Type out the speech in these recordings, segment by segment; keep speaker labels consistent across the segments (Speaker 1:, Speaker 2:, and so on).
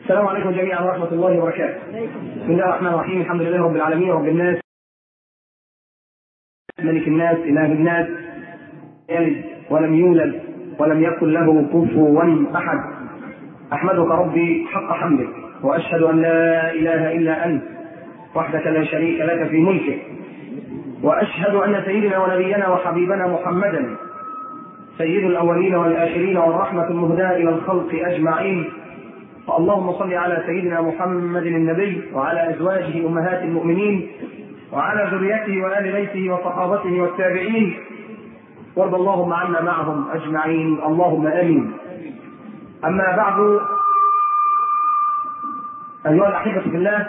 Speaker 1: السلام عليكم جميعا ورحمة الله وبركاته. بسم الله الرحمن الرحيم، الحمد لله رب العالمين رب الناس ملك الناس إله الناس يلد ولم يولد ولم يكن له كفوا أحد. أحمدك ربي حق حمدك وأشهد أن لا إله إلا أنت وحدك لا شريك لك في ملكك. وأشهد أن سيدنا ونبينا وحبيبنا محمدا سيد الأولين والآخرين والرحمة المهداة إلى الخلق أجمعين فاللهم صل على سيدنا محمد النبي وعلى ازواجه امهات المؤمنين وعلى ذريته وال بيته وصحابته والتابعين وارض اللهم عنا معهم اجمعين اللهم امين اما بعد ايها الاحبه في الله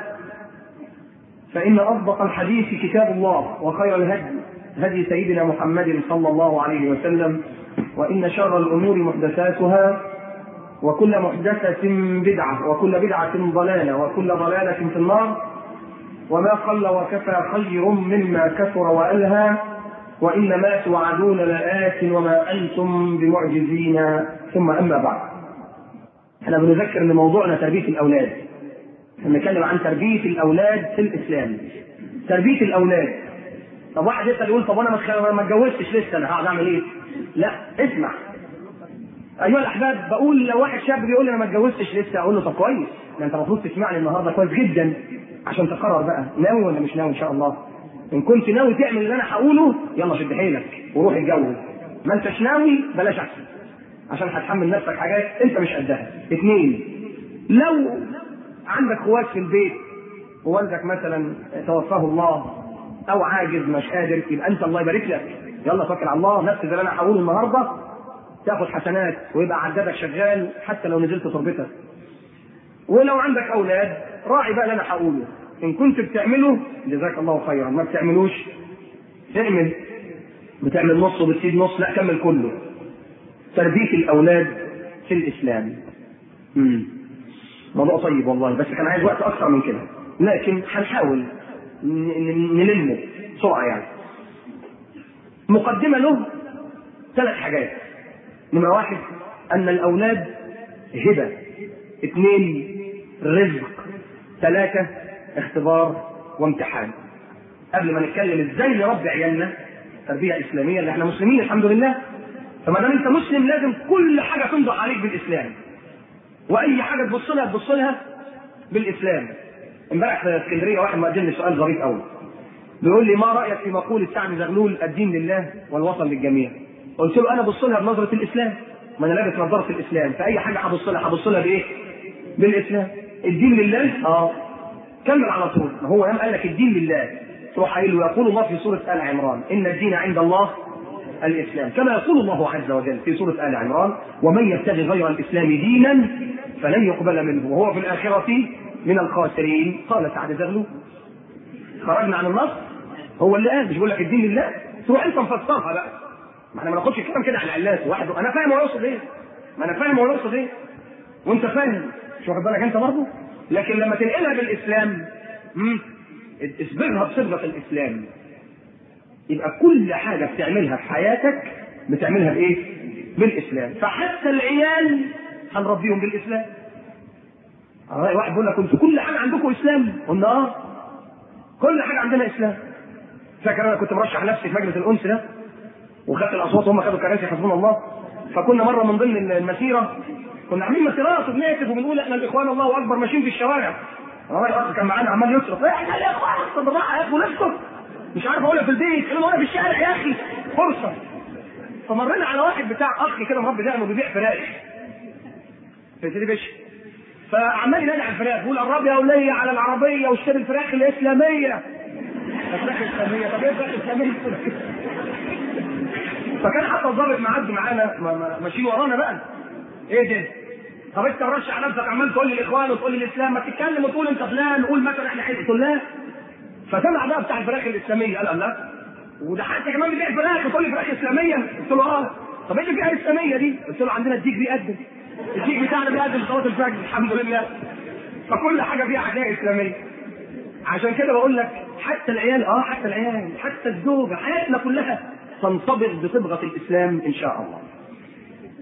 Speaker 1: فان اصدق الحديث كتاب الله وخير الهدي هدي سيدنا محمد صلى الله عليه وسلم وان شر الامور محدثاتها وكل محدثة بدعة وكل بدعة ضلالة وكل ضلالة في النار وما قل وكفى خير مما كثر وألهى وإنما توعدون لآت وما أنتم بمعجزين ثم أما بعد احنا بنذكر ان موضوعنا تربية الأولاد بنتكلم عن تربية الأولاد في الإسلام تربية الأولاد طب واحد يسأل يقول طب أنا ما اتجوزتش لسه أنا هقعد أعمل إيه؟ لا اسمع ايها الاحباب بقول لو واحد شاب بيقول لي انا ما اتجوزتش لسه اقول له طب كويس ده انت المفروض تسمعني النهارده كويس جدا عشان تقرر بقى ناوي ولا مش ناوي ان شاء الله ان كنت ناوي تعمل اللي انا هقوله يلا شد حيلك وروح اتجوز ما انتش ناوي بلاش احسن عشان هتحمل نفسك حاجات انت مش قدها اثنين لو عندك اخوات في البيت ووالدك مثلا توفاه الله او عاجز مش قادر يبقى انت الله يبارك لك يلا توكل على الله نفس اللي انا هقوله النهارده تاخد حسنات ويبقى عدادك شغال حتى لو نزلت تربتك ولو عندك اولاد راعي بقى اللي انا هقوله ان كنت بتعمله جزاك الله خيرا ما بتعملوش اعمل بتعمل نص وبتسيب نص لا كمل كله تربيه الاولاد في الاسلام امم موضوع طيب والله بس كان عايز وقت اكثر من كده لكن هنحاول نلمه بسرعه يعني مقدمه له ثلاث حاجات نمرة واحد أن الأولاد هبة اثنين رزق ثلاثة اختبار وامتحان قبل ما نتكلم ازاي نربي عيالنا تربية إسلامية اللي احنا مسلمين الحمد لله فما دام انت مسلم لازم كل حاجة تنضح عليك بالإسلام وأي حاجة تبص لها تبص لها بالإسلام امبارح في اسكندرية واحد مقدم لي سؤال ظريف قوي بيقول لي ما رأيك في مقولة سعد زغلول الدين لله والوطن للجميع قلت له انا ابص لها بنظره الاسلام ما انا لابس نظاره الاسلام فاي حاجه هبص لها هبص لها بايه؟ بالاسلام الدين لله اه كمل على طول ما هو قام قال لك الدين لله تروح قايل له يقول الله في سوره ال عمران ان الدين عند الله الاسلام كما يقول الله عز وجل في سوره ال عمران ومن يبتغي غير الاسلام دينا فلن يقبل منه وهو في الاخره من الخاسرين قال سعد زغلول خرجنا عن النص هو اللي قال مش بيقول لك الدين لله تروح انت مفسرها بقى ما احنا ما ناخدش الكلام كده على العلاس واحد انا فاهم هو يقصد ايه ما انا فاهم هو يقصد ايه وانت فاهم مش واخد بالك انت برضه لكن لما تنقلها بالاسلام امم اصبغها بصبغه الاسلام يبقى كل حاجه بتعملها في حياتك بتعملها بايه؟ بالاسلام فحتى العيال هنربيهم بالاسلام واحد بيقول لك انتوا كل حاجه عندكم اسلام قلنا اه كل حاجه عندنا اسلام فاكر انا كنت مرشح نفسي في مجلس الانس ده وخدت الاصوات وهم خدوا كراسي حسبنا الله فكنا مره من ضمن المسيره كنا عاملين مسيرات وبنهتف وبنقول احنا الاخوان الله اكبر ماشيين في الشوارع والله الاخ كان معانا عمال يصرخ احنا الاخوان طب بالراحه يا اخو نسكت مش عارف اقولها في البيت قالوا وانا في الشارع يا اخي فرصه فمرينا على واحد بتاع اخ كده مربي دقنه بيبيع فراخ في سيدي باشا فعمال ينادي على الفراخ بيقول قرب يا وليه على العربيه واشتري الفراخ الاسلاميه الفراخ الاسلاميه طب ايه الفراخ الاسلاميه فكان حتى الضابط معدي معانا ماشيين ورانا بقى ايه ده؟ طب انت مرشح نفسك عمال تقول لي الاخوان وتقول لي الاسلام ما تتكلم وتقول انت فلان قول مثلا احنا حزب الله فسمع بقى بتاع الفراخ الاسلاميه قال لا وده حتى كمان بيبيع فراخ وتقول لي فراخ اسلاميه قلت له اه طب ايه اللي فيها الاسلاميه دي؟ قلت له عندنا الديك بيقدم الديك بتاعنا بيقدم صلاه الفجر الحمد لله فكل حاجه فيها عداء اسلاميه عشان كده بقول لك حتى العيال اه حتى العيال حتى الزوجه حياتنا كلها تنطبق بصبغه الاسلام ان شاء الله.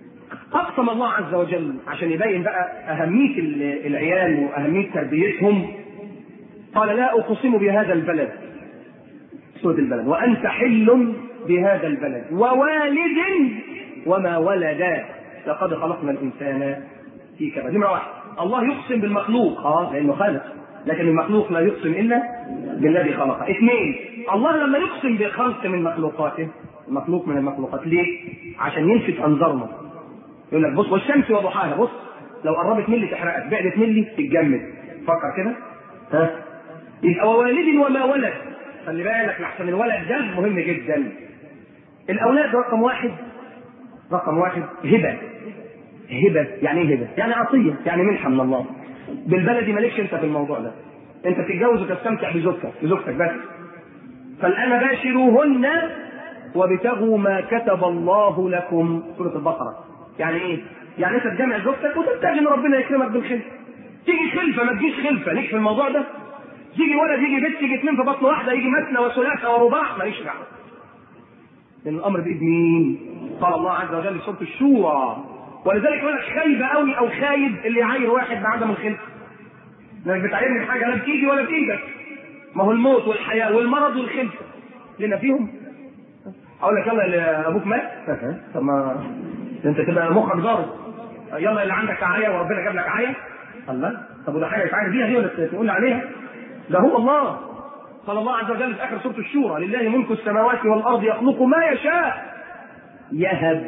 Speaker 1: اقسم الله عز وجل عشان يبين بقى اهميه العيال واهميه تربيتهم قال لا اقسم بهذا البلد سوره البلد وانت حل بهذا البلد ووالد وما ولد لقد خلقنا الانسان في كبد نمره واحد الله يقسم بالمخلوق اه لانه خالق لكن المخلوق لا يقسم الا بالذي خلقه اثنين الله لما يقسم بخلق من مخلوقاته مخلوق من المخلوقات ليه؟ عشان يلفت انظارنا يقول لك بص والشمس وضحاها بص لو قربت ملي تحرقك بعدت ملي تتجمد فكر كده ها يبقى ووالد وما ولد خلي بالك لحسن الولد ده مهم جدا الاولاد رقم واحد رقم واحد هبه هبه يعني ايه هبه؟ يعني عطيه يعني منحه من الله بالبلدي مالكش انت في الموضوع ده انت تتجوز وتستمتع بزوجتك بزوجتك بس فالان باشروهن وابتغوا ما كتب الله لكم سوره البقره يعني ايه؟ يعني انت تجمع زوجتك وتبتغي ان ربنا يكرمك بالخلفه تيجي خلفه ما تجيش خلفه ليك في الموضوع ده يجي ولد يجي بنت يجي اثنين في بطن واحده يجي مثنى وثلاثه ورباع ماليش دعوه لان الامر بايد مين؟ قال الله عز وجل في سوره الشورى ولذلك يقول لك خايبه قوي او خايب اللي يعاير واحد بعدم الخلفه لانك بتعايرني حاجه لا بايدي ولا بايدك ما هو الموت والحياه والمرض والخلفه لنا فيهم اقول لك يلا ابوك مات طب ما انت تبقى مخك ضارب يلا اللي عندك عايه وربنا جاب لك عايه الله طب وده حاجه يتعاير بيها دي ولا تقول لي عليها ده هو الله قال الله عز وجل في اخر سوره الشورى لله ملك السماوات والارض يخلق ما يشاء يهب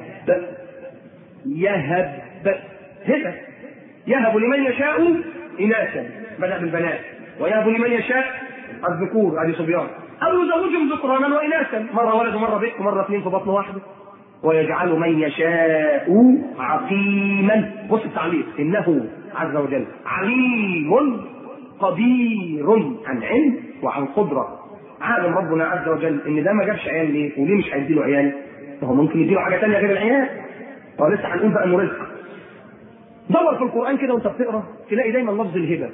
Speaker 1: يهب هبه يهب لمن يشاء اناثا بدا بالبنات ويهب لمن يشاء الذكور ادي صبيان او يزوجهم ذكرانا واناثا مره ولد ومره بنت ومره اثنين في بطن واحده ويجعل من يشاء عقيما بص التعليق انه عز وجل عليم قدير عن علم وعن قدره عالم ربنا عز وجل ان ده ما جابش عيال ليه وليه مش هيديله عيال فهو ممكن يديله حاجه ثانيه غير العيال هو لسه هنقول بقى انه رزق دور في القران كده وانت بتقرا تلاقي دايما لفظ الهبه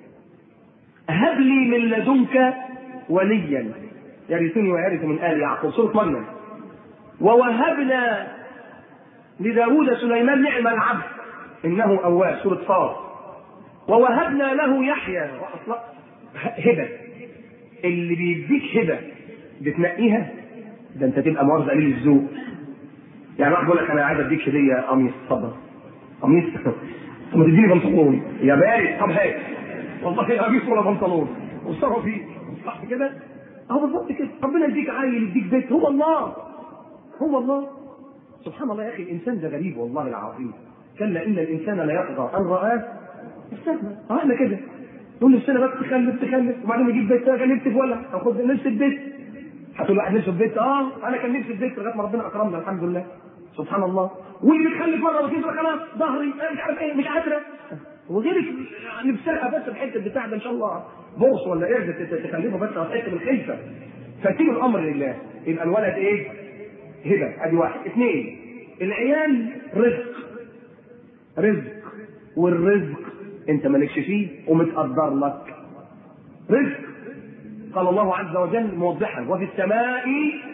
Speaker 1: هب لي من لدنك وليا يرثني ويرث من ال يعقوب سوره مريم ووهبنا لداود سليمان نعم العبد انه اواب سوره صاد ووهبنا له يحيى هبه اللي بيديك هبه بتنقيها ده انت تبقى مؤاخذه قليل الذوق يعني واحد يقول لك انا عايز اديك هديه قميص اتفضل قميص طب ما تديني بنطلون يا بارد طب هات والله لا قميص ولا بنطلون وصرفوا فيه صح كده؟ اهو بالظبط كده ربنا يديك عيل يديك بيت هو الله هو الله سبحان الله يا اخي الانسان ده غريب والله العظيم كلا ان الانسان لا يطغى ان رآه استغنى اه احنا كده نقول نفسنا بس تخلف تخلف وبعدين نجيب بيت كان نفسي في ولا هاخد نفسي البيت هتقول واحد نفسه في بيت اه انا كان نفسي في بيت لغايه ما ربنا اكرمنا الحمد لله سبحان الله واللي بيتخلف مره وتنزل خلاص ظهري مش عارف ايه مش قادره وغيرك نفسها بس الحته بتاع ده ان شاء الله بورص ولا قرد تخلفه بس على حته الخلفه فتيجي الامر لله يبقى الولد ايه؟ هبه ادي واحد اثنين العيال رزق رزق والرزق انت مالكش فيه ومتقدر لك رزق قال الله عز وجل موضحا وفي السماء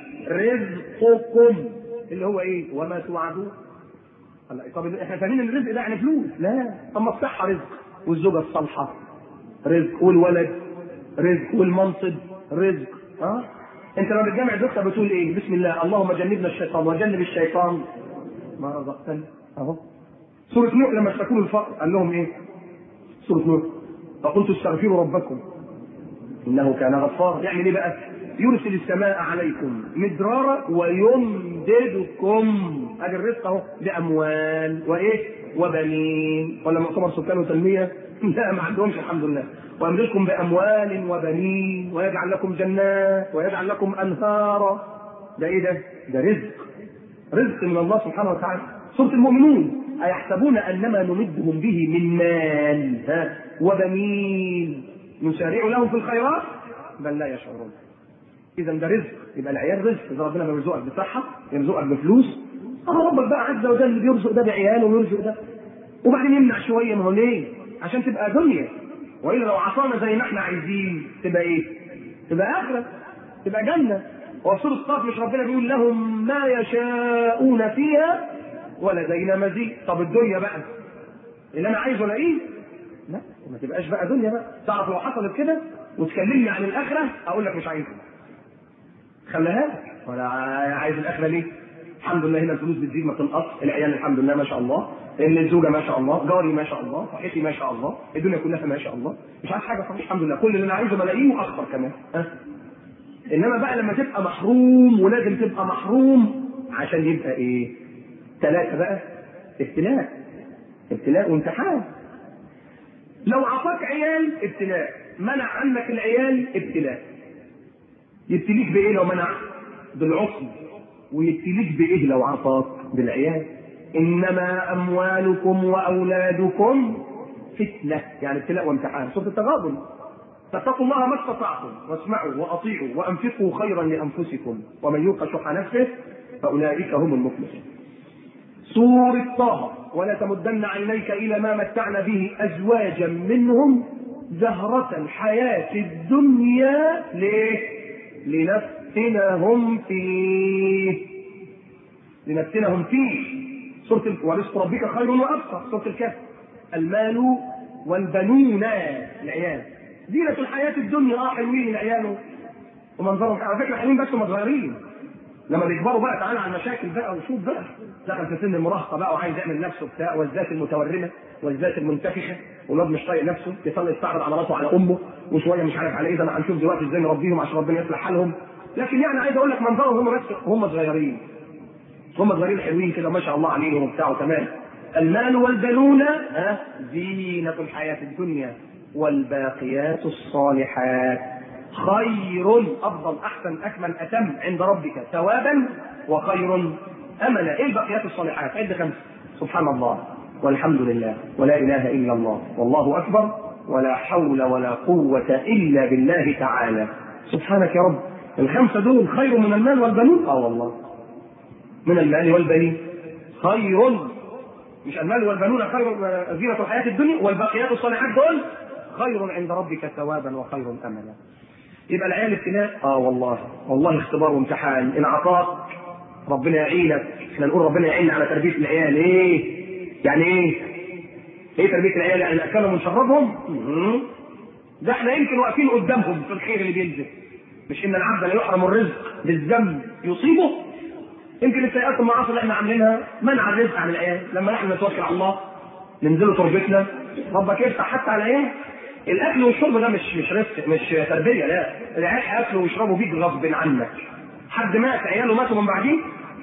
Speaker 1: رزقكم اللي هو ايه وما توعدون طب احنا فاهمين ان الرزق ده يعني فلوس لا اما الصحه رزق والزوجه الصالحه رزق والولد رزق والمنصب رزق ها انت لما بتجمع زوجتك بتقول ايه بسم الله اللهم جنبنا الشيطان وجنب الشيطان ما رزقتني اهو سورة نوح لما اشتكوا الفقر قال لهم ايه؟ سورة نوح فقلت استغفروا ربكم انه كان غفارا يعمل ايه بقى؟ يرسل السماء عليكم مدرارا ويمددكم ادي الرزق اهو باموال وايه؟ وبنين ولا مؤتمر سكان وتنميه؟ لا ما عندهمش الحمد لله ويمددكم باموال وبنين ويجعل لكم جنات ويجعل لكم انهارا ده ايه ده؟ ده رزق رزق من الله سبحانه وتعالى سوره المؤمنون أيحسبون أنما نمدهم به من مال ها وبنين نسارع لهم في الخيرات بل لا يشعرون إذا ده رزق يبقى العيال رزق إذا ربنا بيرزقك بصحة يرزقك بفلوس أه ربك بقى عز وجل بيرزق ده بعياله ويرزق ده وبعدين يمنع شوية ما هو ليه؟ عشان تبقى دنيا وإلا لو عصانا زي ما احنا عايزين تبقى إيه؟ تبقى آخرة تبقى جنة وفي سورة الصف مش ربنا بيقول لهم ما يشاءون فيها ولدينا مزيد طب الدنيا بقى اللي انا عايزه الاقيه لا ما تبقاش بقى دنيا بقى تعرف لو حصلت كده وتكلمني عن الاخره اقول لك مش عايزها خليها لك ولا عايز الاخره ليه الحمد لله هنا الفلوس بتزيد ما تنقص العيال الحمد لله ما شاء الله الزوجه ما شاء الله جاري ما شاء الله صحتي ما شاء الله الدنيا كلها ما شاء الله مش عايز حاجه خالص الحمد لله كل اللي انا عايزه بلاقيه واكثر كمان ها انما بقى لما تبقى محروم ولازم تبقى محروم عشان يبقى ايه ثلاثه بقى ابتلاء ابتلاء وامتحان لو عطاك عيال ابتلاء منع عنك العيال ابتلاء يبتليك بايه لو منع بالعصم ويبتليك بايه لو عطاك بالعيال انما اموالكم واولادكم فتنه يعني ابتلاء وامتحان سوره التغابن فاتقوا الله ما استطعتم واسمعوا واطيعوا وانفقوا خيرا لانفسكم ومن يوق شح نفسه فاولئك هم المفلحون سورة طه ولا تمدن عينيك إلى ما متعنا به أزواجا منهم زهرة الحياة الدنيا ليه؟ لنفتنهم فيه لنفتنهم فيه سورة ال... ورزق ربك خير وأبقى سورة الكهف المال والبنون العيال زينة الحياة الدنيا اه حلوين العيال ومنظرهم على فكرة حلوين بس هم صغيرين لما بيكبروا بقى تعالى على المشاكل بقى وشوف بقى دخل في سن المراهقه بقى وعايز يعمل نفسه بتاع والذات المتورمه والذات المنتفخه والواد مش طايق نفسه يصلي يستعرض عضلاته على امه وشويه مش عارف على ايه ده انا هنشوف دلوقتي ازاي نربيهم عشان ربنا يصلح حالهم لكن يعني عايز اقول لك منظرهم هم بس هم صغيرين هم صغيرين حلوين كده ما شاء الله عليهم وبتاع تمام المال والبنون ها زينة الحياة الدنيا والباقيات الصالحات خير افضل احسن اكمل اتم عند ربك ثوابا وخير املا ايه الباقيات الصالحات عد خمسه سبحان الله والحمد لله ولا اله الا الله والله اكبر ولا حول ولا قوه الا بالله تعالى سبحانك يا رب الخمسه دول خير من المال والبنون اه والله من المال والبنين خير مش المال والبنون خير زينة الحياة الدنيا والباقيات الصالحات دول خير عند ربك ثوابا وخير املا يبقى العيال ابتلاء اه والله والله اختبار وامتحان ان عطاك ربنا يعينك احنا نقول ربنا يعيننا على تربيه العيال ايه يعني ايه ايه تربيه العيال يعني ناكلهم ونشربهم ده احنا يمكن واقفين قدامهم في الخير اللي بينزل مش ان العبد لا يحرم الرزق بالذنب يصيبه يمكن السيئات والمعاصي اللي احنا عاملينها منع الرزق عن العيال لما نحن نتوكل على الله ننزلوا تربتنا ربك يفتح حتى على ايه الاكل والشرب ده مش مش رزق مش تربيه لا العيال هياكلوا ويشربوا بيك غصب عنك حد مات عياله ماتوا من بعديه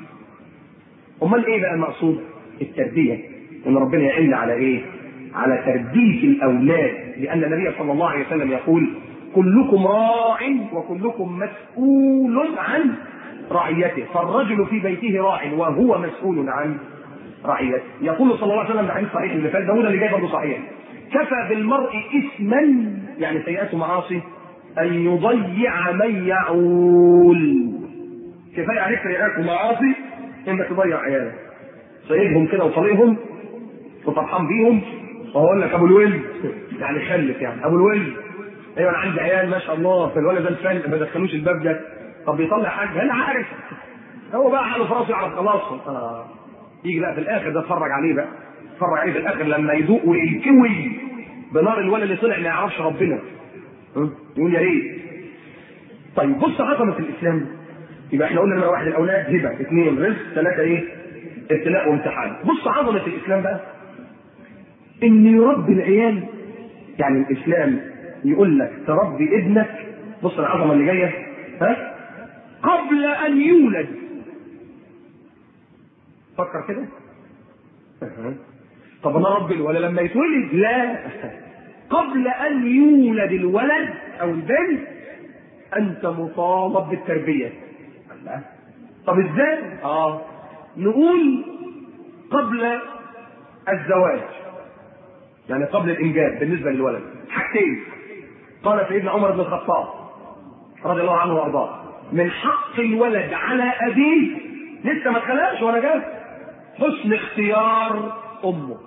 Speaker 1: امال ايه بقى المقصود التربيه ان ربنا يعين على ايه على تربيه الاولاد لان النبي صلى الله عليه وسلم يقول كلكم راع وكلكم مسؤول عن رعيته فالرجل في بيته راع وهو مسؤول عن رعيته يقول صلى الله عليه وسلم في حديث صحيح اللي فات داود اللي جاي برضه صحيح كفى بالمرء اثما يعني سيئات معاصي ان يضيع من يعول كفايه عليك سيئات ومعاصي انك تضيع عيالك سايبهم كده وطريقهم وفرحان بيهم واقول لك ابو الولد يعني خلف يعني ابو الولد ايوه انا عندي عيال ما شاء الله في الولد ده الفن ما دخلوش الباب ده طب بيطلع حاجه انا عارف هو بقى حاله في راسه يعرف خلاص آه. يجي بقى في الاخر ده اتفرج عليه بقى اتفرج عليه في الاخر لما يذوق وينكوي بنار الولد اللي طلع ما يعرفش ربنا يقول يا ريت طيب بص عظمه الاسلام يبقى احنا قلنا نمره واحد الاولاد هبه اثنين رزق ثلاثه ايه؟ ابتلاء وامتحان بص عظمه الاسلام بقى ان يربي العيال يعني الاسلام يقول لك تربي ابنك بص العظمه اللي جايه ها قبل ان يولد فكر كده طب انا ربي الولد لما يتولد لا قبل ان يولد الولد او البنت انت مطالب بالتربيه الله طب ازاي اه نقول قبل الزواج يعني قبل الانجاب بالنسبه للولد حاجتين قال سيدنا عمر بن الخطاب رضي الله عنه وارضاه من حق الولد على ابيه لسه ما اتخلقش ولا جاب حسن اختيار امه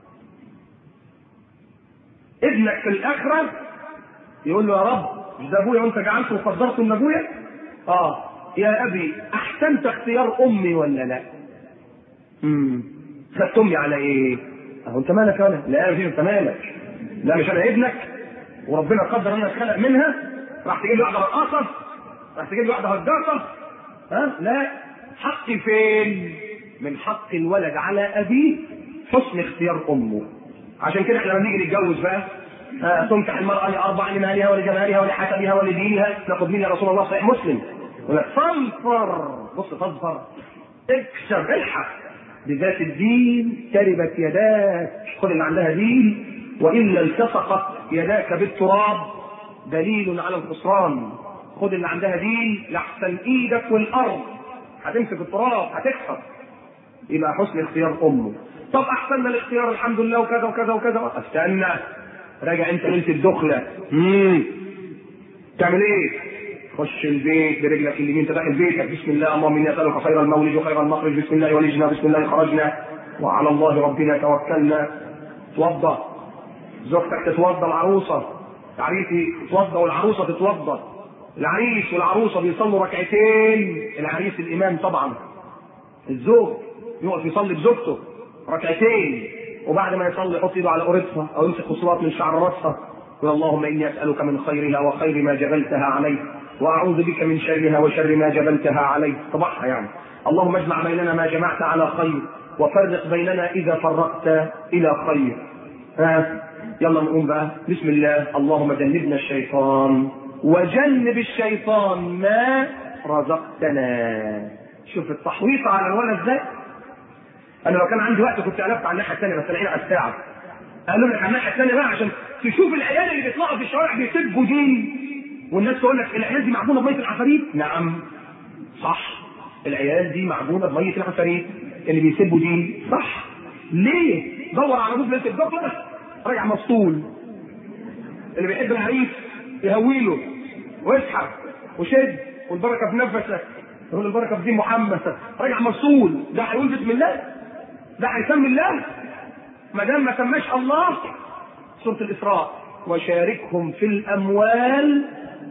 Speaker 1: ابنك في الاخره يقول له يا رب مش ده ابويا وانت جعلته وقدرته من ابويا اه يا ابي احسنت اختيار امي ولا لا امم خدت امي على ايه؟ اهو انت مالك انا؟ لا مفيش انت مالك لا مش انا ابنك وربنا قدر ان اتخلق منها راح تجيب لي واحده رقاصه راح تجيب لي واحده هجاصه ها لا حقي فين؟ من حق الولد على ابيه حسن اختيار امه عشان كده احنا لما نيجي نتجوز بقى آه، تنكح المرأة لأربع لمالها ولجمالها ولحسبها ولدينها ناخد مين يا رسول الله صحيح مسلم يقول لك فانفر بص فانفر اكسر الحق بذات الدين تربت يداك خذ اللي عندها دين وإلا التصقت يداك بالتراب دليل على الخسران خذ اللي عندها دين لحسن ايدك والارض هتمسك التراب هتكسر يبقى حسن اختيار امه طب احسن الاختيار الحمد لله وكذا وكذا وكذا استنى راجع انت ليله الدخله امم تعمل ايه؟ خش البيت برجلك اليمين انت داخل بيتك بسم الله اللهم اني اسالك خير المولد وخير المخرج بسم الله ولجنا بسم الله خرجنا وعلى الله ربنا توكلنا توضا زوجتك تتوضا العروسه عريسي تتوضا والعروسه تتوضا العريس والعروسه بيصلوا ركعتين العريس الامام طبعا الزوج يقف يصلي بزوجته ركعتين وبعد ما يصلي يحط ايده على قرطها او يمسك خصوات من شعر راسها يقول اللهم اني اسالك من خيرها وخير ما جبلتها عليه واعوذ بك من شرها وشر ما جبلتها عليه طبعها يعني اللهم اجمع بيننا ما جمعت على خير وفرق بيننا اذا فرقت الى خير ها يلا نقوم بقى بسم الله اللهم جنبنا الشيطان وجنب الشيطان ما رزقتنا شوف التحويط على الولد ده انا لو كان عندي وقت كنت قلبت على الناحيه الثانيه بس الحين على الساعه قالوا لك على الناحيه الثانيه بقى عشان تشوف العيال اللي بيطلعوا في الشوارع بيسبوا دين والناس تقول لك العيال دي معجونه بميه العفاريت نعم صح العيال دي معجونه بميه العفاريت اللي بيسبوا دين صح ليه دور على ابوك ليله الجبر راجع مسطول اللي بيحب العريس يهويله واسحب وشد والبركه في نفسك يقول البركه في دين محمد راجع مسطول ده هيقول بسم الله ده هيسمي الله ما دام ما سماش الله سوره الاسراء وشاركهم في الاموال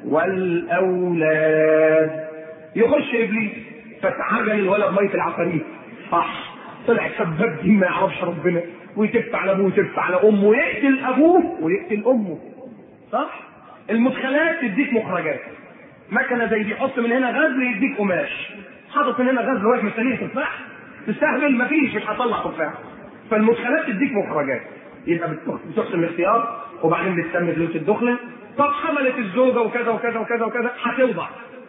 Speaker 1: والاولاد يخش ابليس فتعجل الولد ميه العفاريت صح طلع سباب دين ما يعرفش ربنا ويتف على ابوه ويتف على امه ويقتل ابوه ويقتل امه صح المدخلات تديك مخرجات مكنه زي دي حط من هنا غزل يديك قماش حاطط من هنا غزل واقف مستنيه تفاح تستهبل مفيش مش هطلع تفاح فالمدخلات تديك مخرجات يبقى بتحسن الاختيار وبعدين بتسمي فلوس الدخله طب حملت الزوجه وكذا وكذا وكذا وكذا هتوضع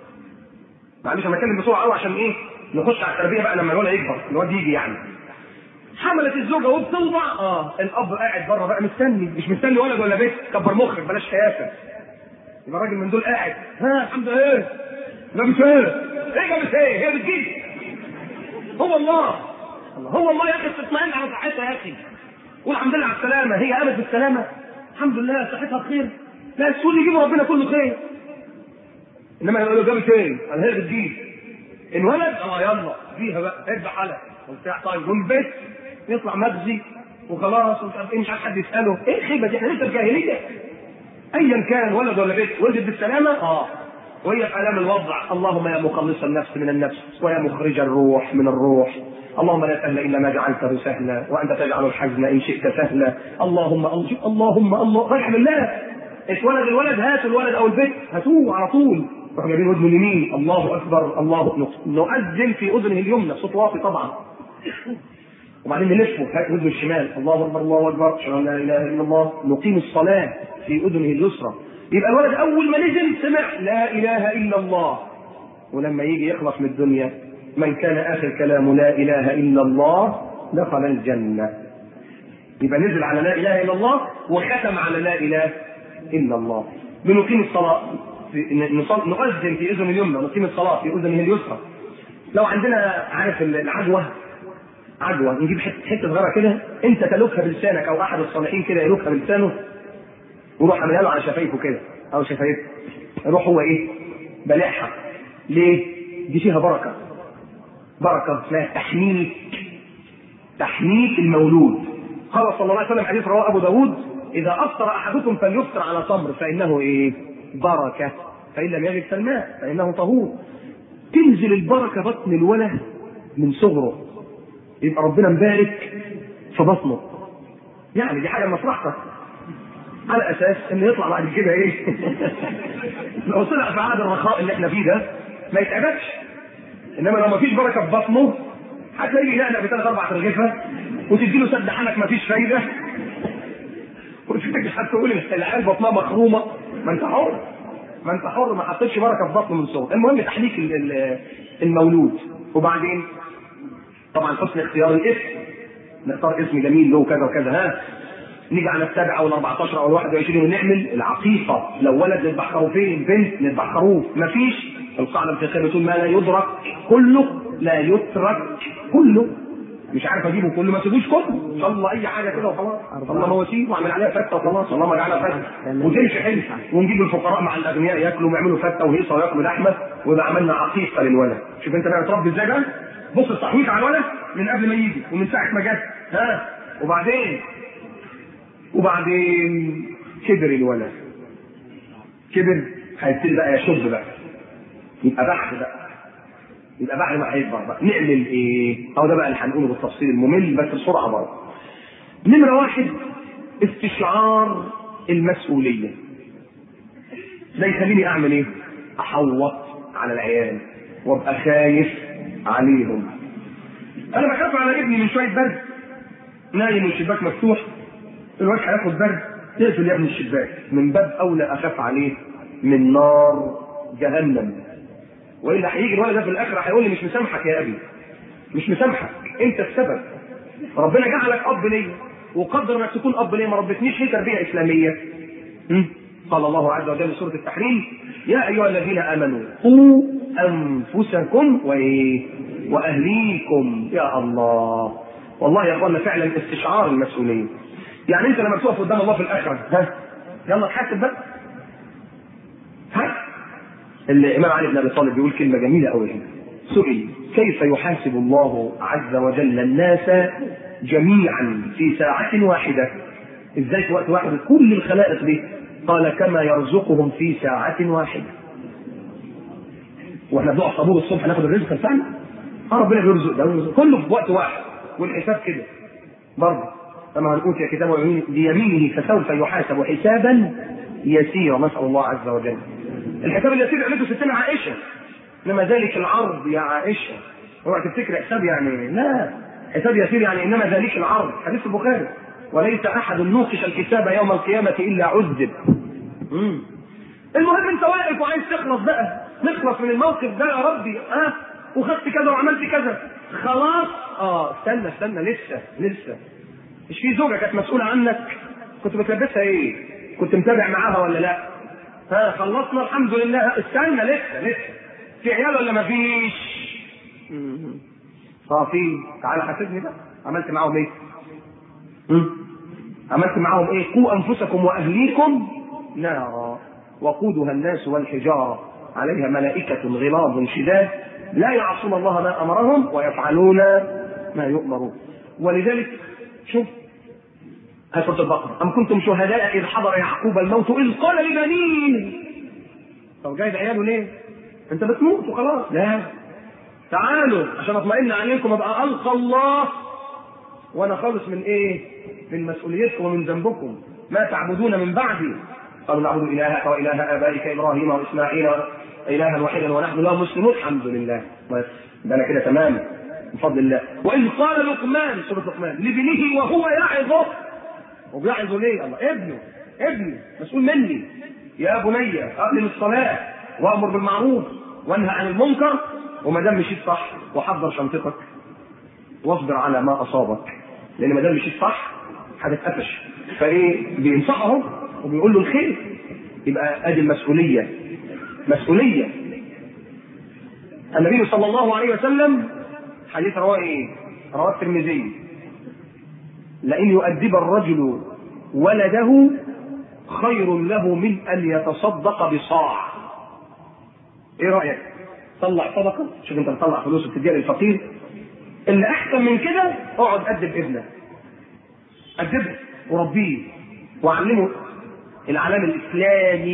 Speaker 1: معلش انا بتكلم بسرعه قوي عشان ايه نخش على التربيه بقى لما الولد يكبر الولد يجي يعني حملت الزوجه وبتوضع اه الاب قاعد بره بقى مستني مش مستني ولد ولا بنت كبر مخك بلاش خيافه يبقى راجل من دول قاعد ها الحمد لله ايه جابت ايه ايه جابت ايه هي بتجيب هو الله هو الله يا اخي تطمئن على صحتها يا اخي قول الحمد لله على السلامه هي قامت بالسلامه الحمد لله صحتها بخير لا السؤال يجيب ربنا كله خير انما يقول له جابت ايه؟ قال هي بتجيب انولد اه يلا فيها بقى ارجع حلق وبتاع طيب والبيت يطلع مجزي وخلاص ومش عارف ايه مش عارف حد يساله ايه الخيبه دي احنا لسه في جاهليه ايا كان ولد ولا بنت ولدت بالسلامه اه وهي في الام الوضع اللهم يا مخلص النفس من النفس ويا مخرج الروح من الروح اللهم لا سهل الا ما جعلته سهلا وانت تجعل الحزن ان شئت سهلا اللهم اللهم الله راجع بالله اتولد الولد هاتوا الولد او البنت هاتوه على طول روحوا جايبين ودنه اليمين الله اكبر الله نؤذن في اذنه اليمنى صوت واطي طبعا وبعدين نلفه هات ودنه الشمال الله اكبر الله اكبر اشهد ان لا اله الا الله نقيم الصلاه في اذنه اليسرى يبقى الولد اول ما نزل سمع لا اله الا الله ولما يجي يخلص من الدنيا من كان اخر كلامه لا اله الا الله دخل الجنه يبقى نزل على لا اله الا الله وختم على لا اله الا الله بنقيم الصلاه نؤذن في اذن اليمنى نقيم الصلاه في اذنه اليسرى لو عندنا عارف العجوه عجوه نجيب حته حته صغيره كده انت تلوكها بلسانك او احد الصالحين كده يلوكها بلسانه ويروح عاملها له على شفايفه كده او شفايفه يروح هو ايه بلعها ليه؟ دي فيها بركه بركه اسمها تحنيك تحنيك المولود قال صلى الله عليه وسلم حديث رواه ابو داود اذا افطر احدكم فليفطر على تمر فانه ايه؟ بركه فان لم يجد فالماء فانه طهور تنزل البركه بطن الولد من صغره يبقى ربنا مبارك في بطنه يعني دي حاجه مصلحتك على اساس ان يطلع بعد كده ايه لو طلع في عهد الرخاء اللي احنا فيه ده ما يتعبكش انما لو ما فيش بركه في بطنه هتلاقيه ينقنق بثلاث اربع ترغيفه وتديله سد حنك ما فيش فايده وتفتكر هتقول العيال بطنها مخرومه ما انت حر ما انت حر ما حطيتش بركه في بطنه من صغر المهم تحليك المولود وبعدين طبعا حسن اختيار الاسم نختار اسم جميل له كذا وكذا ها نيجي على السابع او ال 14 او ال 21 ونعمل العقيقه لو ولد نذبح خروفين بنت نذبح خروف مفيش القاعده الفقهيه بتقول ما لا يدرك كله لا يترك كله مش عارف اجيبه كله ما تسيبوش كله ان شاء الله اي حاجه كده وخلاص الله مواسير واعمل عليها فته وخلاص الله ما جعلها فته وتمشي حلو ونجيب الفقراء مع الاغنياء ياكلوا ويعملوا فته وهيصه وياكلوا لحمه ويبقى عملنا عقيقه للولد شوف انت بقى تربي ازاي بقى بص التحويط على الولد من قبل ما يجي ومن ساعه ما جت ها وبعدين وبعدين كبر الولد كبر هيبتدي بقى يشب بقى يبقى بعد بقى يبقى بعد ما هيكبر بقى نعمل ايه؟ او ده بقى اللي هنقوله بالتفصيل الممل بس بسرعه برضه. نمره واحد استشعار المسؤوليه. ده يخليني اعمل ايه؟ احوط على العيال وابقى خايف عليهم. انا بخاف على ابني من شويه برد. نايم والشباك مفتوح الواد هياخد برد تقفل يا ابني الشباك من باب اولى اخاف عليه من نار جهنم والا هيجي الولد ده في الاخره هيقول لي مش مسامحك يا ابي مش مسامحك انت السبب ربنا جعلك اب ليا وقدر انك تكون اب ليا ما ربتنيش ليه تربيه اسلاميه قال الله عز وجل في سوره التحريم يا ايها الذين امنوا قوا انفسكم وايه واهليكم يا الله والله يا اخوانا فعلا استشعار المسؤوليه يعني انت لما تقف قدام الله في الاخره ها يلا تحاسب بقى ها الامام علي بن ابي طالب بيقول كلمه جميله قوي هنا سئل كيف يحاسب الله عز وجل الناس جميعا في ساعة واحدة ازاي في وقت واحد كل الخلائق دي قال كما يرزقهم في ساعة واحدة واحنا بنقف طابور الصبح ناخد الرزق بتاعنا اه ربنا بيرزق ده ويرزق كله في وقت واحد والحساب كده برضه كما من اوتي كتابه بيمينه فسوف يحاسب حسابا يسيرا نسال الله عز وجل الحساب اليسير عملته ستنا عائشه انما ذلك العرض يا عائشه اوعى تفتكر حساب يعني لا حساب يسير يعني انما ذلك العرض حديث البخاري وليس احد نوقش الكتاب يوم القيامه الا عذب مم. المهم انت واقف وعايز تخلص بقى نخلص من الموقف ده يا ربي ها أه؟ وخدت كذا وعملت كذا خلاص اه استنى استنى لسه لسه مش في زوجه كانت مسؤوله عنك كنت بتلبسها ايه؟ كنت متابع معاها ولا لا؟ ها خلصنا الحمد لله استنى لسه لسه في عيال ولا مفيش؟ اه في تعالى حاسبني بقى عملت معاهم ايه؟ مم. عملت معاهم ايه؟ قوا انفسكم واهليكم نارا وقودها الناس والحجاره عليها ملائكه غلاظ شداد لا يعصون الله ما امرهم ويفعلون ما يؤمرون ولذلك شوف سورة البقرة أم كنتم شهداء إذ حضر يعقوب الموت إذ قال لبنيه طب جايب عياله ليه؟ أنت بتموت وخلاص لا تعالوا عشان أطمئن عليكم أبقى ألقى الله وأنا خالص من إيه؟ من مسؤوليتكم ومن ذنبكم ما تعبدون من بعدي قالوا نعبد إلهك وإله آبائك إبراهيم وإسماعيل إلها واحدا ونحن له مسلمون الحمد لله بس ده أنا كده تمام بفضل الله وإذ قال لقمان سورة لقمان لابنه وهو يعظه وبيعظه ليه؟ الله ابنه ابني مسؤول مني يا بني أقم الصلاة وأمر بالمعروف وانهى عن المنكر وما دام مشيت صح وحضر شنطتك واصبر على ما أصابك لأن ما دام مشيت صح هتتقفش فإيه بينصحه وبيقول له الخير يبقى ادي المسؤوليه مسؤوليه النبي صلى الله عليه وسلم حديث رواه ايه؟ رواه الترمذي لئن يؤدب الرجل ولده خير له من ان يتصدق بصاع ايه رايك؟ طلع صدقه شوف انت بتطلع فلوس وبتديها للفقير اللي احسن من كده اقعد ادب ابنك ادبه وربيه وعلمه العالم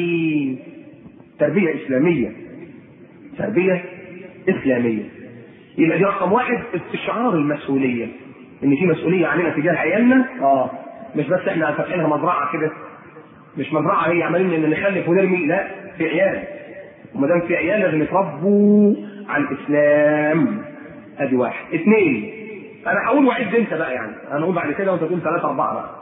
Speaker 1: الاسلامي تربيه اسلاميه تربيه اسلاميه يبقى دي رقم واحد استشعار المسؤوليه ان في مسؤوليه علينا تجاه عيالنا اه مش بس احنا فاتحينها مزرعه كده مش مزرعه هي عمالين ان نخلف ونرمي لا في عيال وما دام في عيال لازم يتربوا على الاسلام ادي واحد اثنين انا هقول وعد انت بقى يعني انا اقول بعد كده وانت تقول ثلاثه اربعه بقى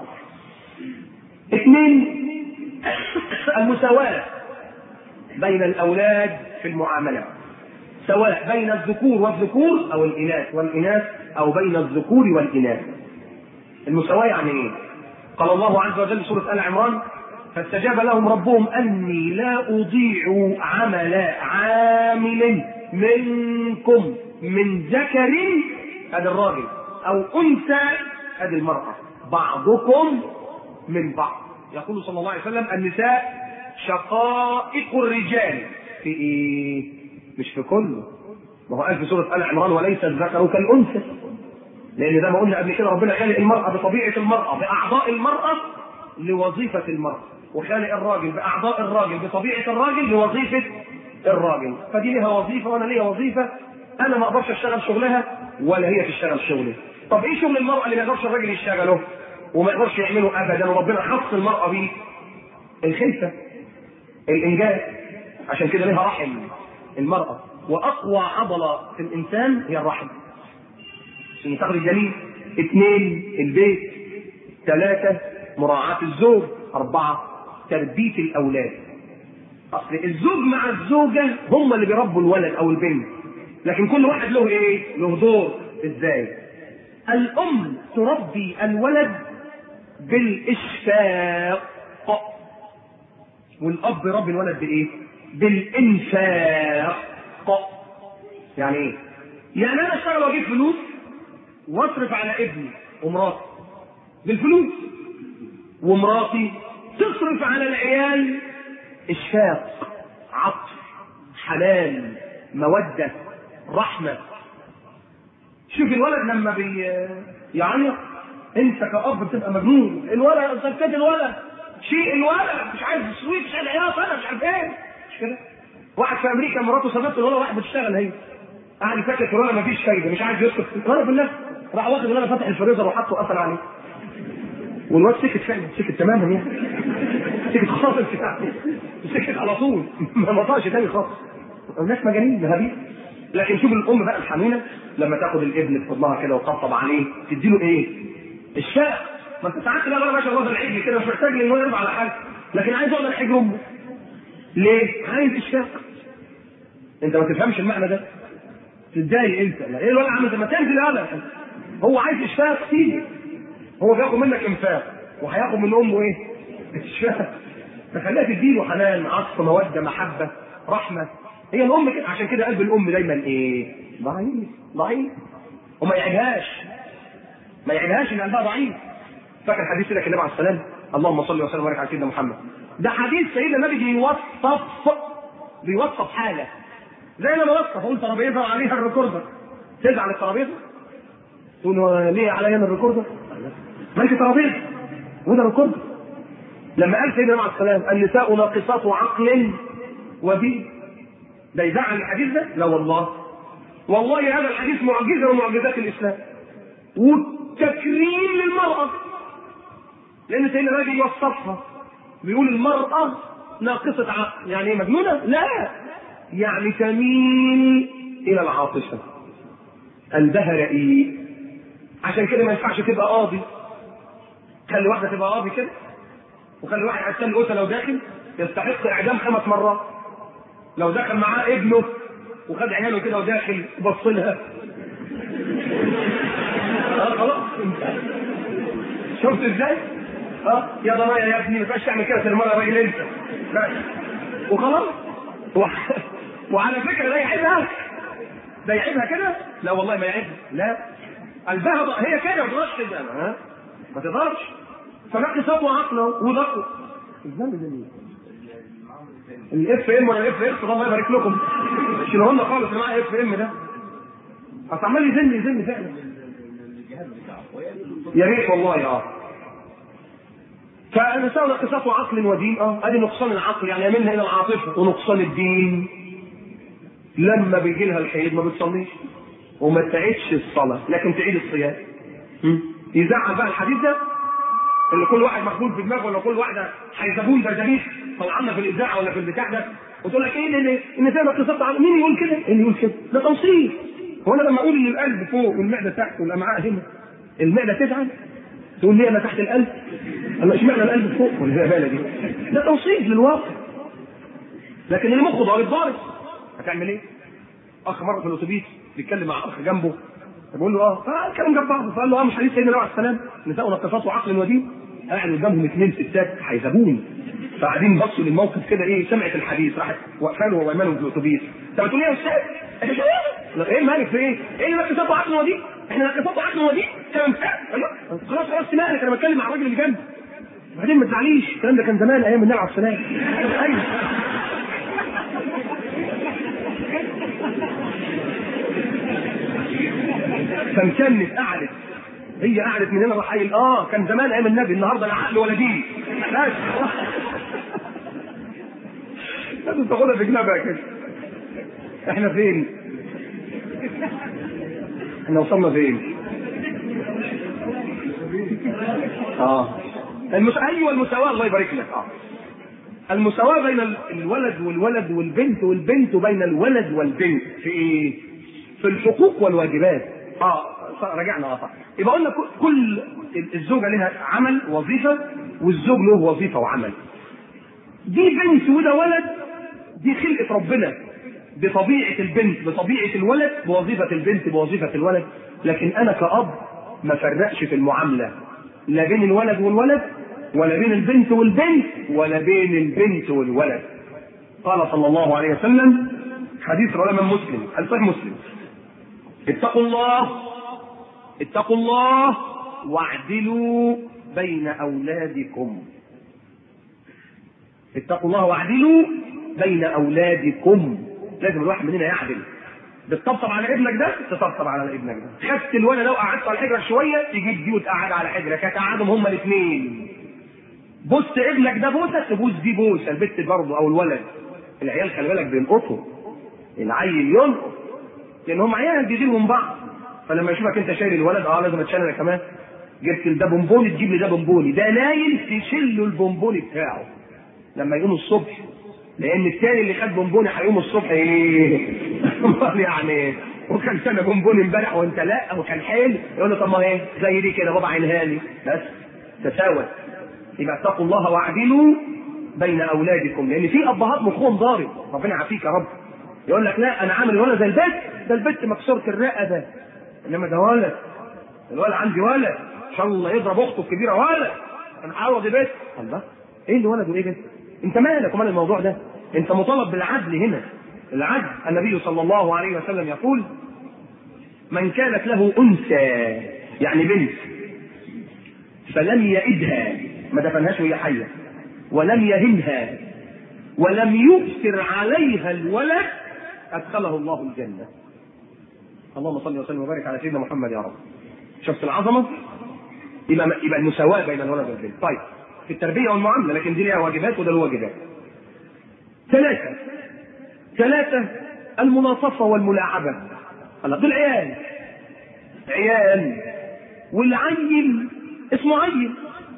Speaker 1: اثنين المساواه بين الاولاد في المعامله سواء بين الذكور والذكور او الاناث والاناث او بين الذكور والاناث المساواه يعني ايه قال الله عز وجل سوره ال عمران فاستجاب لهم ربهم اني لا اضيع عمل عامل منكم من ذكر هذا الراجل او انثى هذه المراه بعضكم من بعض يقول صلى الله عليه وسلم النساء شقائق الرجال في ايه مش في كله ما هو قال في سوره ال عمران وليس الذكر كالانثى لان زي ما قلنا قبل كده ربنا خالق المراه بطبيعه المراه باعضاء المراه لوظيفه المراه وخالق الراجل باعضاء الراجل بطبيعه الراجل لوظيفه الراجل فدي لها وظيفه وانا ليا وظيفه انا ما اقدرش اشتغل شغلها ولا هي تشتغل شغلي طب ايه شغل المراه اللي ما يقدرش الراجل يشتغله وما يقدرش يعمله ابدا وربنا خص المراه بيه الخلفه الانجاب عشان كده لها رحم المراه واقوى عضله في الانسان هي الرحم عشان تاخد الجنين اثنين البيت ثلاثه مراعاه الزوج اربعه تربيه الاولاد اصل الزوج مع الزوجه هم اللي بيربوا الولد او البنت لكن كل واحد له ايه له دور ازاي الام تربي الولد بالاشفاق والاب يربي الولد بايه بالانفاق يعني ايه يعني انا اشتغل واجيب فلوس واصرف على ابني ومراتي بالفلوس ومراتي تصرف على العيال اشفاق عطف حنان موده رحمه شوف الولد لما بي يعيط انت كأب بتبقى مجنون الولد سكت الولد شيء الولد مش عايز السويت مش عايز عياط انا مش عارف ايه مش كده واحد في امريكا مراته سابته الولد راح بتشتغل هي قاعد فاكر في الولد مفيش فايده مش عايز يسكت الولد بالله راح واخد الولد فتح الفريزر وحطه وقفل عليه والواد سكت فعلا سكت تماما يعني سكت خالص يعني سكت على طول ما نطقش تاني خالص الناس مجانين مهابيل لكن شوف الام بقى الحنونه لما تاخد الابن في حضنها كده وتطبطب عليه تديله ايه؟ الشاق ما انت ساعات تلاقي ما شاء الله العجل كده مش محتاج ان هو يرفع على حاجه لكن عايز يقعد على حجر امه ليه؟ عايز الشاق انت ما تفهمش المعنى ده تتضايق انت لا ايه الولد عامل زي ما تنزل هذا هو عايز اشفاق تيجي هو بياخد منك انفاق وهياخد من امه ايه؟ اشفاق فخليها تديله حنان عطف موده محبه رحمه هي الام كده عشان كده قلب الام دايما ايه؟ ضعيف ضعيف وما يعجبهاش ما يعجبهاش ان قلبها ضعيف فاكر حديث كده النبي عليه السلام اللهم صل وسلم وبارك على سيدنا محمد ده حديث سيدنا النبي بيوصف بيوصف حاله زي ما بوصف اقول ترابيزه وعليها الريكوردر تزعل الترابيزه تقول ليه عليا انا الريكوردر؟ ما انت ترابيزه وده ريكوردر لما قال سيدنا النبي عليه السلام النساء ناقصات عقل ودين ده يزعل الحديث ده؟ لا والله والله هذا الحديث معجزه من معجزات الاسلام والتكريم للمراه لان سيدنا النبي يوصفها بيقول المراه ناقصه عقل يعني ايه مجنونه؟ لا يعني تميل الى العاطفه قلبها رقيق عشان كده ما ينفعش تبقى قاضي خلي واحده تبقى قاضي كده وخلي واحد عشان قتل لو داخل يستحق اعدام خمس مرات لو دخل معاه ابنه وخد عياله كده وداخل بص لها اه خلاص شفت ازاي؟ اه يا ضنايا يا ابني ما ينفعش تعمل كده في المره راجل انت بس وخلاص و... وعلى فكره ده يعيبها ده يعيبها كده؟ لا والله ما يعيبها لا قلبها بقى هي كده ما تقدرش كده ها ما تقدرش فنقي سوى عقله وضغطه الذنب ده الاف ام ولا الاف اكس الله يبارك لكم شيلوه لنا خالص اللي معاه اف ام ده اصل عمال يزن يزن فعلا يا ريت والله اه فالنساء ناقصات عقل ودين اه ادي نقصان العقل يعني يميلها الى العاطفه ونقصان الدين لما بيجي لها الحيض ما بتصليش وما تعيدش الصلاه لكن تعيد الصيام يزعل بقى الحديث ده ان كل واحد مخبول في دماغه ولا كل واحده هيزبون دردبيش طلعنا في الاذاعه ولا في البتاع ده وتقول لك ايه ان ان زي ما اتصلت على مين يقول كده؟ اللي يقول كده ده توصيف هو انا لما اقول ان القلب فوق والمعده تحت والامعاء هنا المعده تزعل تقول لي انا تحت القلب انا اشمعنى القلب فوق والزباله دي ده توصيف للواقع لكن المخ ضارب ضارب هتعمل ايه؟ اخ مره في الاتوبيس بيتكلم مع اخ جنبه بقول له اه فالكلام جنب بعض فقال له اه مش حديث سيدنا عليه السلام نساء نقصات وعقل ودين قاعد قدامهم اثنين ستات هيذبون فقاعدين بصوا للموقف كده ايه سمعت الحديث راحت واقفه له وايمانه في الاتوبيس طب بتقول ايه يا استاذ؟ لا ايه مالك في ايه؟ ايه اللي نقصات وعقل ودين؟ احنا نقصات وعقل ودين؟ كلام ايوه خلاص خلاص سمعنا انا بتكلم مع الراجل اللي جنبي بعدين ما تزعليش الكلام ده كان زمان ايام النبي عليه السلام ايوه فمكنت قعدت هي قعدت من هنا راح قايل اه كان زمان ايام النبي النهارده لا عقل ولا دين بس لازم تاخدها في جنبها كده احنا فين؟ احنا وصلنا فين؟ اه المس... ايوه المساواه الله يبارك لك اه المساواه بين الولد والولد والبنت والبنت بين الولد والبنت في ايه؟ في الحقوق والواجبات اه رجعنا اه صح يبقى قلنا كل الزوجه لها عمل وظيفه والزوج له وظيفه وعمل دي بنت وده ولد دي خلقه ربنا بطبيعه البنت بطبيعه الولد بوظيفه البنت بوظيفه الولد لكن انا كاب ما فرقش في المعامله لا بين الولد والولد ولا بين البنت والبنت ولا بين البنت والولد قال صلى الله عليه وسلم حديث رواه من مسلم الصحيح مسلم اتقوا الله اتقوا الله واعدلوا بين اولادكم اتقوا الله واعدلوا بين اولادكم لازم الواحد مننا يعدل بتطبطب على ابنك ده تطبطب على ابنك ده خدت الولد لو قعدت على حجرك شويه تجيب دي وتقعد على حجرك هتقعدهم هما الاثنين بص ابنك ده بوسه تبوس دي بوسه البت برضه او الولد العيال خلي بالك بينقطوا العيل ينقط لان هم عيال بيغيروا من بعض فلما يشوفك انت شايل الولد اه لازم اتشال انا كمان جبت ده بونبوني تجيب لي ده بونبوني ده نايم تشيل له البونبوني بتاعه لما يقوم الصبح لان التاني اللي خد بونبوني هيقوم الصبح ايه يعني وكان سنه بونبوني امبارح وانت لا وكان حلو يقول له طب ما ايه زي دي كده بابا عينها لي بس تساوت يبقى اتقوا الله واعدلوا بين اولادكم لان في ابهات مخهم ضارب ربنا يعافيك يا رب يقول لك لا انا عامل ولد زي البيت ده البت مكسوره الرقبه انما ده ولد الولد عندي ولد ان شاء الله يضرب اخته الكبيره ولد انا هعوض بيت الله ايه اللي ولد وايه بنت انت مالك ومال الموضوع ده انت مطالب بالعدل هنا العدل النبي صلى الله عليه وسلم يقول من كانت له انثى يعني بنت فلم يئدها ما دفنهاش وهي حيه ولم يهنها ولم يبصر عليها الولد ادخله الله الجنه اللهم صل وسلم وبارك على سيدنا محمد يا رب شفت العظمه يبقى يبقى المساواه بين الولد والبنت طيب في التربيه والمعامله لكن دي لها واجبات وده له واجبات ثلاثه ثلاثه المناصفه والملاعبه الله دول عيال عيال والعيل اسمه عيل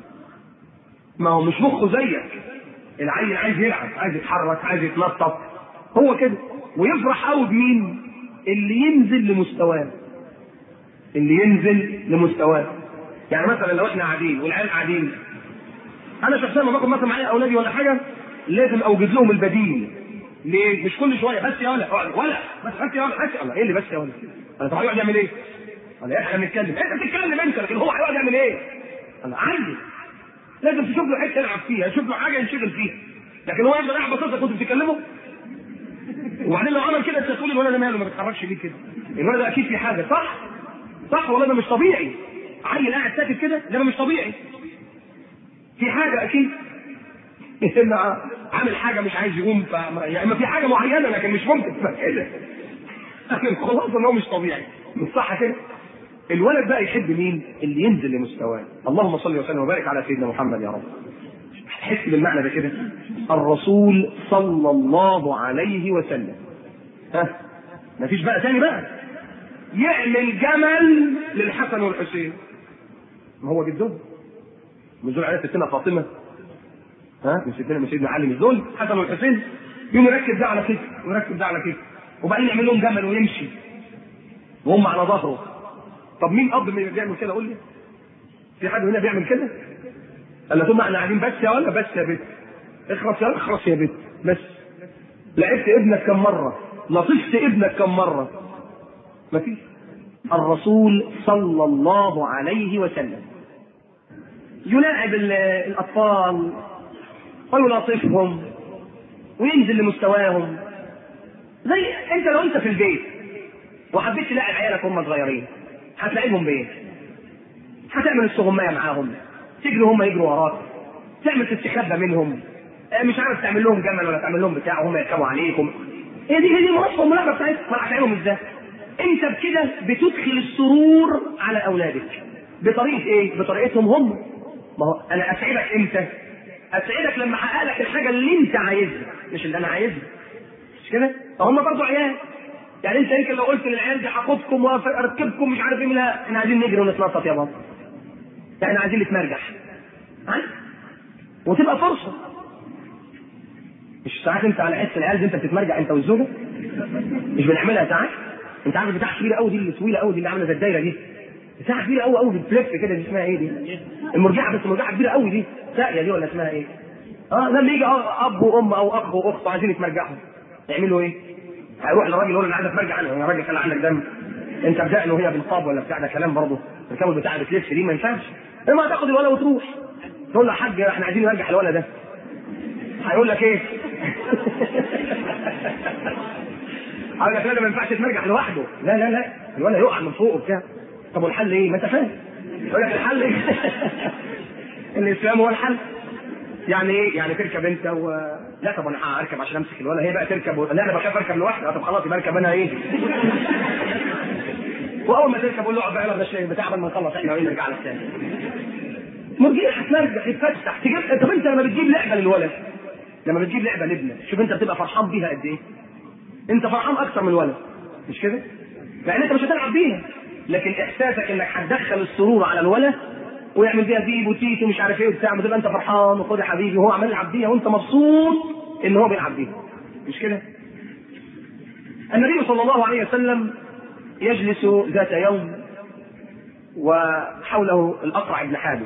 Speaker 1: ما هو مش مخه زيك العيل عايز يلعب عايز يتحرك عايز يتنطط هو كده ويفرح قوي بمين اللي ينزل لمستواه اللي ينزل لمستواه يعني مثلا لو احنا قاعدين والعيال قاعدين انا شخصيا لما باخد مثلا معايا اولادي ولا حاجه لازم اوجد لهم البديل ليه؟ مش كل شويه بس يا ولا ولا بس بس يا ولا بس يا ولا ايه اللي بس يا ولا؟ انا طب هيقعد يعمل ايه؟ انا احنا بنتكلم انت بتتكلم انت لكن هو هيقعد يعمل ايه؟ انا عندي لازم تشوف له حته يلعب فيها تشوف له حاجه ينشغل فيها لكن هو يفضل قاعد باصص كنت بتكلمه وبعدين لو عمل كده انت تقول الولد ده ماله ما بيتحركش ليه كده؟ الولد ده اكيد في حاجه صح؟ صح ولا ده مش طبيعي؟ عيل قاعد ساكت كده ده مش طبيعي. في حاجه اكيد عامل حاجه مش عايز يقوم ف... يعني ما في حاجه معينه لكن مش ممكن تبقى كده. لكن خلاص ان هو مش طبيعي مش صح كده؟ الولد بقى يحب مين؟ اللي ينزل لمستواه. اللهم صل وسلم وبارك على سيدنا محمد يا رب. حس بالمعنى ده كده. الرسول صلى الله عليه وسلم. ها؟ مفيش بقى تاني بقى. يعمل جمل للحسن والحسين ما هو جدهم مش دول عيال ستنا فاطمه ها مش ستنا مش سيدنا علي مش دول حسن والحسين يقوم يركب ده على كده ويركب ده على كده وبعدين يعمل لهم جمل ويمشي وهم على ظهره طب مين اب اللي بيعمل كده قول لي في حد هنا بيعمل كده قال له ثم احنا قاعدين بس يا ولا بس يا بنت اخرس يا اخرس يا بنت بس لعبت ابنك كم مره لطشت ابنك كم مره مفيش الرسول صلى الله عليه وسلم يلاعب ال- الاطفال ويلاطفهم وينزل لمستواهم زي انت لو انت في البيت وحبيت تلاعب عيالك وهم صغيرين هتلاعبهم بايه؟ هتعمل السغمايه معاهم تجري هم يجروا وراك تعمل تستخبى منهم آه، مش عارف تعمل لهم جمل ولا تعمل لهم بتاع وهم يركبوا عليكم هي دي هي دي منصه الملاعبه بتاعتهم ما هتعملهم ازاي؟ انت بكده بتدخل السرور على اولادك بطريقه ايه؟ بطريقتهم هم ما هو انا اسعدك امتى؟ اسعدك لما احقق لك الحاجه اللي انت عايزها مش اللي انا عايزها مش كده؟ فهم برضه عيال يعني انت يمكن لو قلت للعيال دي هاخدكم واركبكم مش عارف ايه لا احنا عايزين نجري ونتنطط يا بابا احنا عايزين نتمرجح ها؟ وتبقى فرصه مش ساعات انت على حس العيال دي انت بتتمرجع انت والزوجه مش بنعملها ساعات انت عارف بتاع كبيره قوي دي اللي طويله قوي دي اللي عامله زي الدايره دي بتاع كبيره قوي قوي بتلف كده دي اسمها ايه دي؟ المرجعه بس مرجعه كبيره قوي دي ساقيه دي ولا اسمها ايه؟ اه لما يجي اب وام او اخ واخت عايزين يتمرجحوا يعملوا ايه؟ هيروح للراجل يقول له انا عايز اتمرجع عنها يا راجل خلي عندك دم انت بدأنا وهي بالقاب ولا بتاع ده كلام برضه الكامل بتاع بتلف دي ما ينفعش اما تاخد الولد وتروح تقول له يا حاج احنا عايزين نرجع الولد ده هيقول لك ايه؟ هيقول لك لا ده ما ينفعش تمرجح لوحده لا لا لا الولد يقع من فوق وبتاع طب والحل ايه؟ ما انت فاهم يقول لك الحل ايه؟ الاسلام هو الحل يعني ايه؟ يعني تركب انت و لا طب انا هركب عشان امسك الولد هي بقى تركب و... لا انا بخاف اركب لوحدي طب خلاص يبقى اركب انا ايه؟ واول ما تركب قول له اقعد بقى يلا ده بتاع قبل ما نخلص احنا ونرجع على الثاني مرجيح هترجع يتفتح تجيب طب انت لما بتجيب لعبه للولد لما بتجيب لعبه لابنك شوف انت بتبقى فرحان بيها قد ايه؟ انت فرحان اكتر من الولد مش كده؟ لان انت مش هتلعب بيها لكن احساسك انك هتدخل السرور على الولد ويعمل بيها بيب وتيت ومش عارف ايه وبتاع وتبقى انت فرحان وخد يا حبيبي وهو عمال يلعب بيها وانت مبسوط ان هو بيلعب بيها مش كده؟ النبي صلى الله عليه وسلم يجلس ذات يوم وحوله الاقرع بن حابس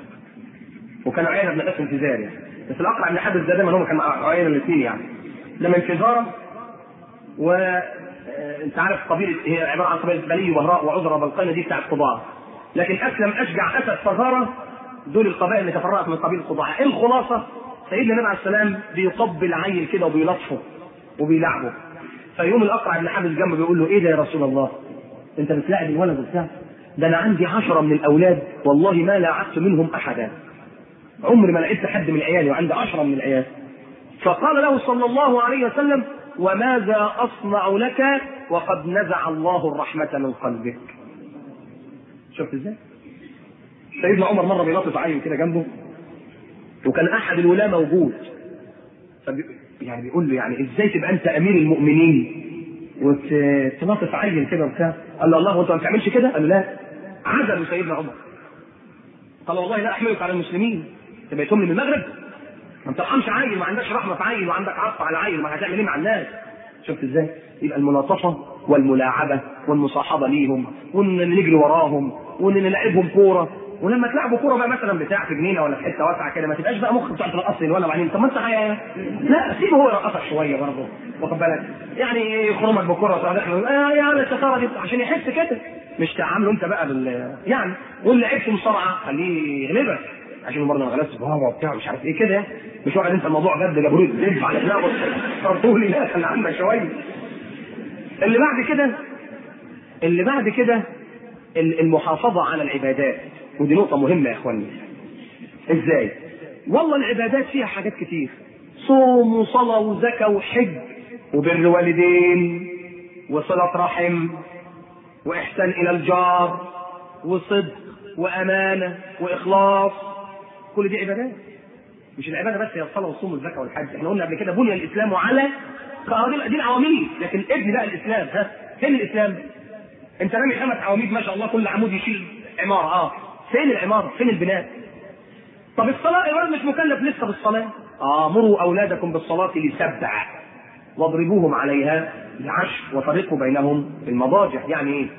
Speaker 1: وكان عيينة بن قاسم في زارية بس الاقرع بن حابس ده دايما هم كانوا عيينة الاثنين يعني لما في زارة و انت عارف قبيله هي عباره عن قبيله بلي وبهراء وعذره وبلقينه دي بتاعت قضاء لكن اسلم اشجع اسد فزاره دول القبائل اللي تفرعت من قبيله قضاء الخلاصه سيدنا النبي عليه السلام بيقبل عيل كده وبيلطفه وبيلعبه فيقوم الاقرع بن حابس جنبه بيقول له ايه ده يا رسول الله انت بتلاعب الولد وبتاع ده انا عندي عشرة من الاولاد والله ما لاعبت منهم احدا عمري ما لعبت حد من عيالي وعندي عشرة من العيال فقال له صلى الله عليه وسلم وماذا اصنع لك وقد نزع الله الرحمة من قلبك شفت ازاي سيدنا عمر مرة بيلطف عين كده جنبه وكان احد الولاة موجود فبي... يعني بيقول له يعني ازاي تبقى انت امير المؤمنين وتلطف عين كده وبتاع قال له الله وانت ما بتعملش كده قال له لا عزلوا سيدنا عمر قال والله لا احملك على المسلمين تبقى تملي من المغرب ما بترحمش عيل ما عندكش رحمه في عيل وعندك عطف على عيل ما هتعمل ايه مع الناس شفت ازاي يبقى الملاطفه والملاعبه والمصاحبه ليهم وان نجري وراهم وان نلعبهم كوره ولما تلعبوا كوره بقى مثلا بتاع في جنينه ولا في حته واسعه كده ما تبقاش بقى مخك بتاع ترقص ولا بعدين طب ما انت حي... لا سيبه هو يرقصك شويه برضه واخد بالك يعني يخرمك بكره وتروح داخل آه يا على الشطاره دي عشان يحس كده مش تعامله انت بقى بال يعني قول لعبت مصارعه خليه يغلبك عشان برضه ما غلبتش بابا وبتاع مش عارف ايه كده مش واحد انت الموضوع جد جابوا لي لف على دماغه طردولي لا خلي عندك شويه اللي بعد كده اللي بعد كده المحافظة على العبادات ودي نقطة مهمة يا اخواني ازاي؟ والله العبادات فيها حاجات كتير صوم وصلاة وزكاة وحج وبر والدين وصلة رحم وإحسان إلى الجار وصدق وأمانة وإخلاص كل دي عبادات مش العبادة بس هي الصلاة والصوم والزكاة والحج احنا قلنا قبل كده بني الإسلام على دي العواميد لكن ابني بقى الإسلام ها فين الإسلام؟ انت رامي خمس عواميد ما شاء الله كل عمود يشيل عماره اه فين العماره؟ فين البناء؟ طب الصلاه الولد مش مكلف لسه بالصلاه اه مروا اولادكم بالصلاه لسبع واضربوهم عليها لعشر وفرقوا بينهم في المضاجع يعني ايه؟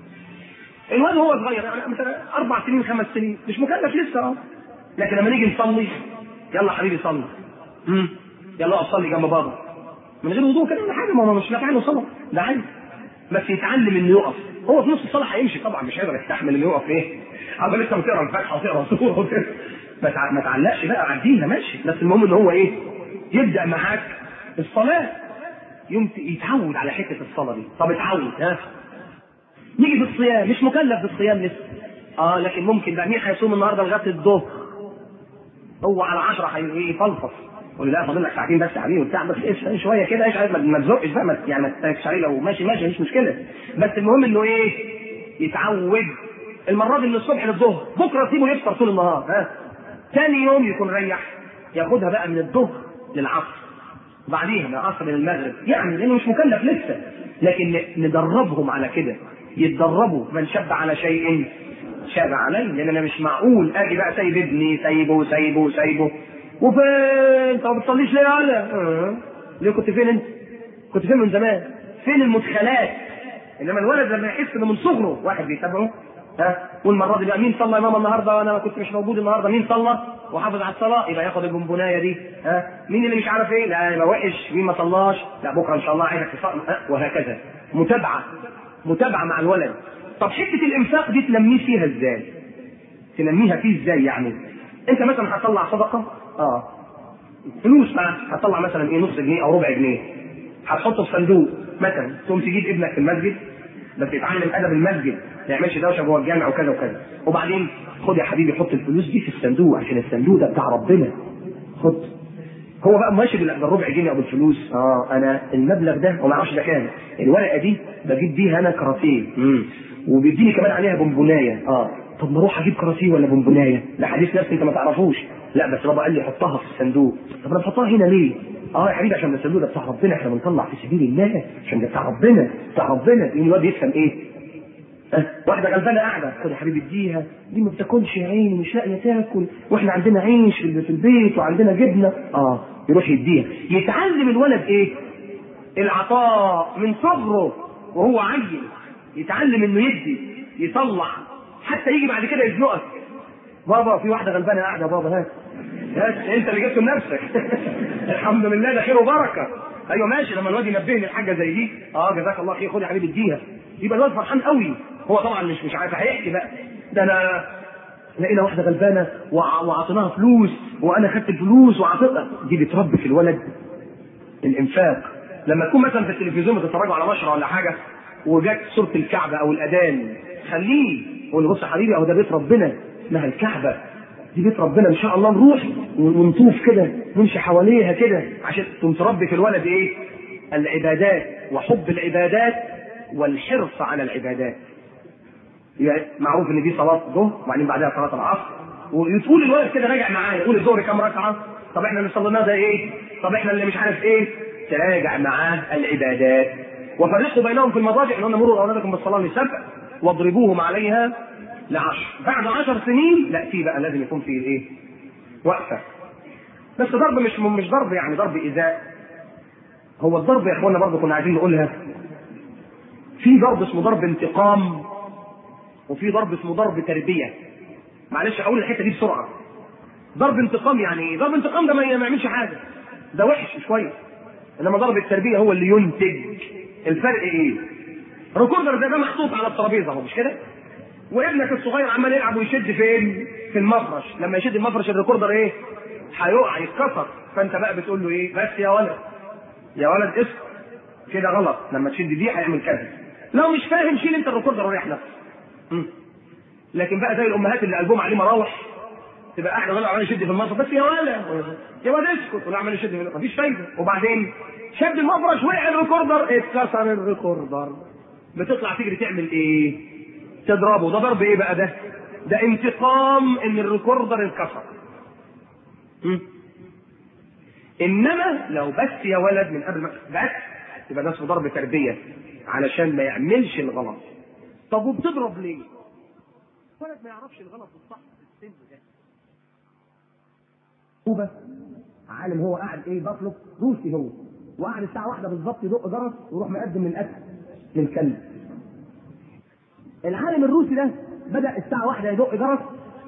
Speaker 1: الواد هو صغير يعني مثلا اربع سنين خمس سنين مش مكلف لسه اه لكن لما نيجي نصلي يلا حبيبي صلي امم يلا اقف صلي جنب بابا من غير وضوء كده ولا حاجه ما هو مش نافع له صلاه ده عادي بس يتعلم انه يقف هو في نص الصلاه هيمشي طبعا مش هيقدر يستحمل انه يقف ايه عمال لسه بتقرا الفاتحه وتقرا سوره وكده ما تع- ما تعلقش بقى عديها ماشي بس المهم ان هو ايه يبدا معاك الصلاه يوم ت- يتعود على حته الصلاه دي طب اتعود ها نيجي في الصيام مش مكلف بالصيام لسه اه لكن ممكن بقى مين هيصوم النهارده لغايه الظهر هو على 10 هي يفلفص يقول لي لا فاضل لك ساعتين بس يا حبيبي وبتاع بس ايش شويه كده ايش عايز ما- ما تزقش بقى ما- يعني ما تتكش عليه لو ماشي ماشي مفيش مشكله بس المهم انه ايه يتعود المره دي من الصبح للظهر بكره سيبه يفطر طول النهار ها ثاني يوم يكون ريح ياخدها بقى من الظهر للعصر بعديها من العصر للمغرب يعني لانه مش مكلف لسه لكن ن- ندربهم على كده يتدربوا من شب على شيء شاب عليه لان انا مش معقول اجي بقى سايب ابني سايبه سايبه سايبه وفين انت ما بتصليش ليه يا انا أه. ليه كنت فين انت كنت فين من زمان فين المدخلات انما الولد لما يحس انه من صغره واحد بيتابعه ها والمره دي بقى مين صلى يا ماما النهارده وانا كنت مش موجود النهارده مين صلى وحافظ على الصلاه يبقى ياخد البونبونايه دي ها مين اللي مش عارف ايه لا يبقى وحش مين ما صلاش لا بكره ان شاء الله عايزك تصلي ها وهكذا متابعه متابعه مع الولد طب حته الانفاق دي تنميه فيها ازاي؟ تنميها فيه ازاي يعني؟ انت مثلا هتطلع صدقه اه فلوس بقى هتطلع مثلا ايه نص جنيه او ربع جنيه هتحطه في صندوق مثلا تقوم تجيب ابنك في المسجد بس يتعلم ادب المسجد ما يعملش دوشه جوه الجامع وكذا وكذا وبعدين خد يا حبيبي حط الفلوس دي في الصندوق عشان الصندوق ده بتاع ربنا خد هو بقى ماشي بال- بالربع جنيه او بالفلوس اه انا المبلغ ده وما اعرفش ده كام الورقه دي بجيب بيها انا كراتيه مم. وبيديني كمان عليها بونبونايه اه طب ما اروح اجيب كراتيه ولا بونبونايه ده حديث نفسي انت ما تعرفوش لا بس بابا قال لي حطها في الصندوق طب انا بحطها هنا ليه اه يا حبيبي عشان الصندوق ده بتاع ربنا احنا بنطلع في سبيل الله عشان ده بتاع ربنا بتاع ربنا يقوم الواد يفهم ايه أه، واحدة غلبانة قاعدة خد يا حبيبي اديها دي ما بتاكلش يا عيني مش لاقية تاكل واحنا عندنا عيش في في البيت وعندنا جبنة اه يروح يديها يتعلم الولد ايه؟ العطاء من صغره وهو عيل يتعلم انه يدي يطلع حتى يجي بعد كده يزنقك بابا في واحدة غلبانة قاعدة يا بابا هات هات انت اللي جبته لنفسك الحمد لله ده خير وبركة ايوه ماشي لما الواد ينبهني لحاجه زي دي اه جزاك الله خير خد يا حبيبي اديها يبقى الواد فرحان قوي هو طبعا مش مش عارف هيحكي بقى ده انا لقينا واحده غلبانه وع- وعطيناها فلوس وانا خدت الفلوس وعطيتها دي بتربي في الولد الانفاق لما تكون مثلا في التلفزيون بتتفرجوا على نشره ولا حاجه وجات صوره الكعبه او الاذان خليه قول له بص يا حبيبي اهو ده بيت ربنا اسمها الكعبه دي بيت ربنا ان شاء الله نروح ونطوف كده نمشي حواليها كده عشان تقوم تربي في الولد ايه؟ العبادات وحب العبادات والحرص على العبادات. يبقى معروف ان دي صلاه الظهر وبعدين بعدها صلاه العصر وتقول الولد كده راجع معايا يقول الظهر كام ركعه؟ طب احنا اللي صليناه ده ايه؟ طب احنا اللي مش عارف ايه؟ تراجع معاه العبادات وفرقوا بينهم في المضاجع ان مروا اولادكم بالصلاه لسبع واضربوهم عليها لعشر بعد عشر سنين لا في بقى لازم يكون في ايه؟ وقفه بس ضرب مش مش ضرب يعني ضرب ايذاء هو الضرب يا اخوانا برضه كنا عايزين نقولها في ضرب اسمه ضرب انتقام وفي ضرب اسمه ضرب تربيه معلش اقول الحته دي بسرعه ضرب انتقام يعني ايه؟ ضرب انتقام ده ما ما يعملش حاجه ده وحش مش كويس انما ضرب التربيه هو اللي ينتج الفرق ايه؟ ريكوردر ده ده محطوط على الترابيزه اهو مش كده؟ وابنك الصغير عمال يلعب ويشد فين؟ في المفرش، لما يشد المفرش الريكوردر ايه؟ هيقع يتكسر، فانت بقى بتقول له ايه؟ بس يا ولد يا ولد اسكت كده غلط، لما تشد دي هيعمل كذا. لو مش فاهم شيل انت الريكوردر وريح نفسك. مم. لكن بقى زي الامهات اللي قلبهم عليه مراوح تبقى قاعده ولا عمال يشد في المفرش بس يا ولد يا ولد اسكت ولا عمال يشد في مفيش فايده وبعدين شد المفرش وقع الريكوردر اتكسر الريكوردر بتطلع تجري تعمل ايه؟ تضربه ده ضرب ايه بقى ده؟ ده انتقام ان الريكوردر انكسر. م? انما لو بس يا ولد من قبل ما بس يبقى ده اسمه ضرب تربيه علشان ما يعملش الغلط. طب وبتضرب ليه؟ ولد ما يعرفش الغلط والصح في السن ده
Speaker 2: هو بس عالم هو قاعد ايه بطلب روسي هو وقعد الساعه واحدة بالظبط يدق جرس ويروح مقدم من الاكل للكلب العالم الروسي ده بدا الساعه واحدة يدق جرس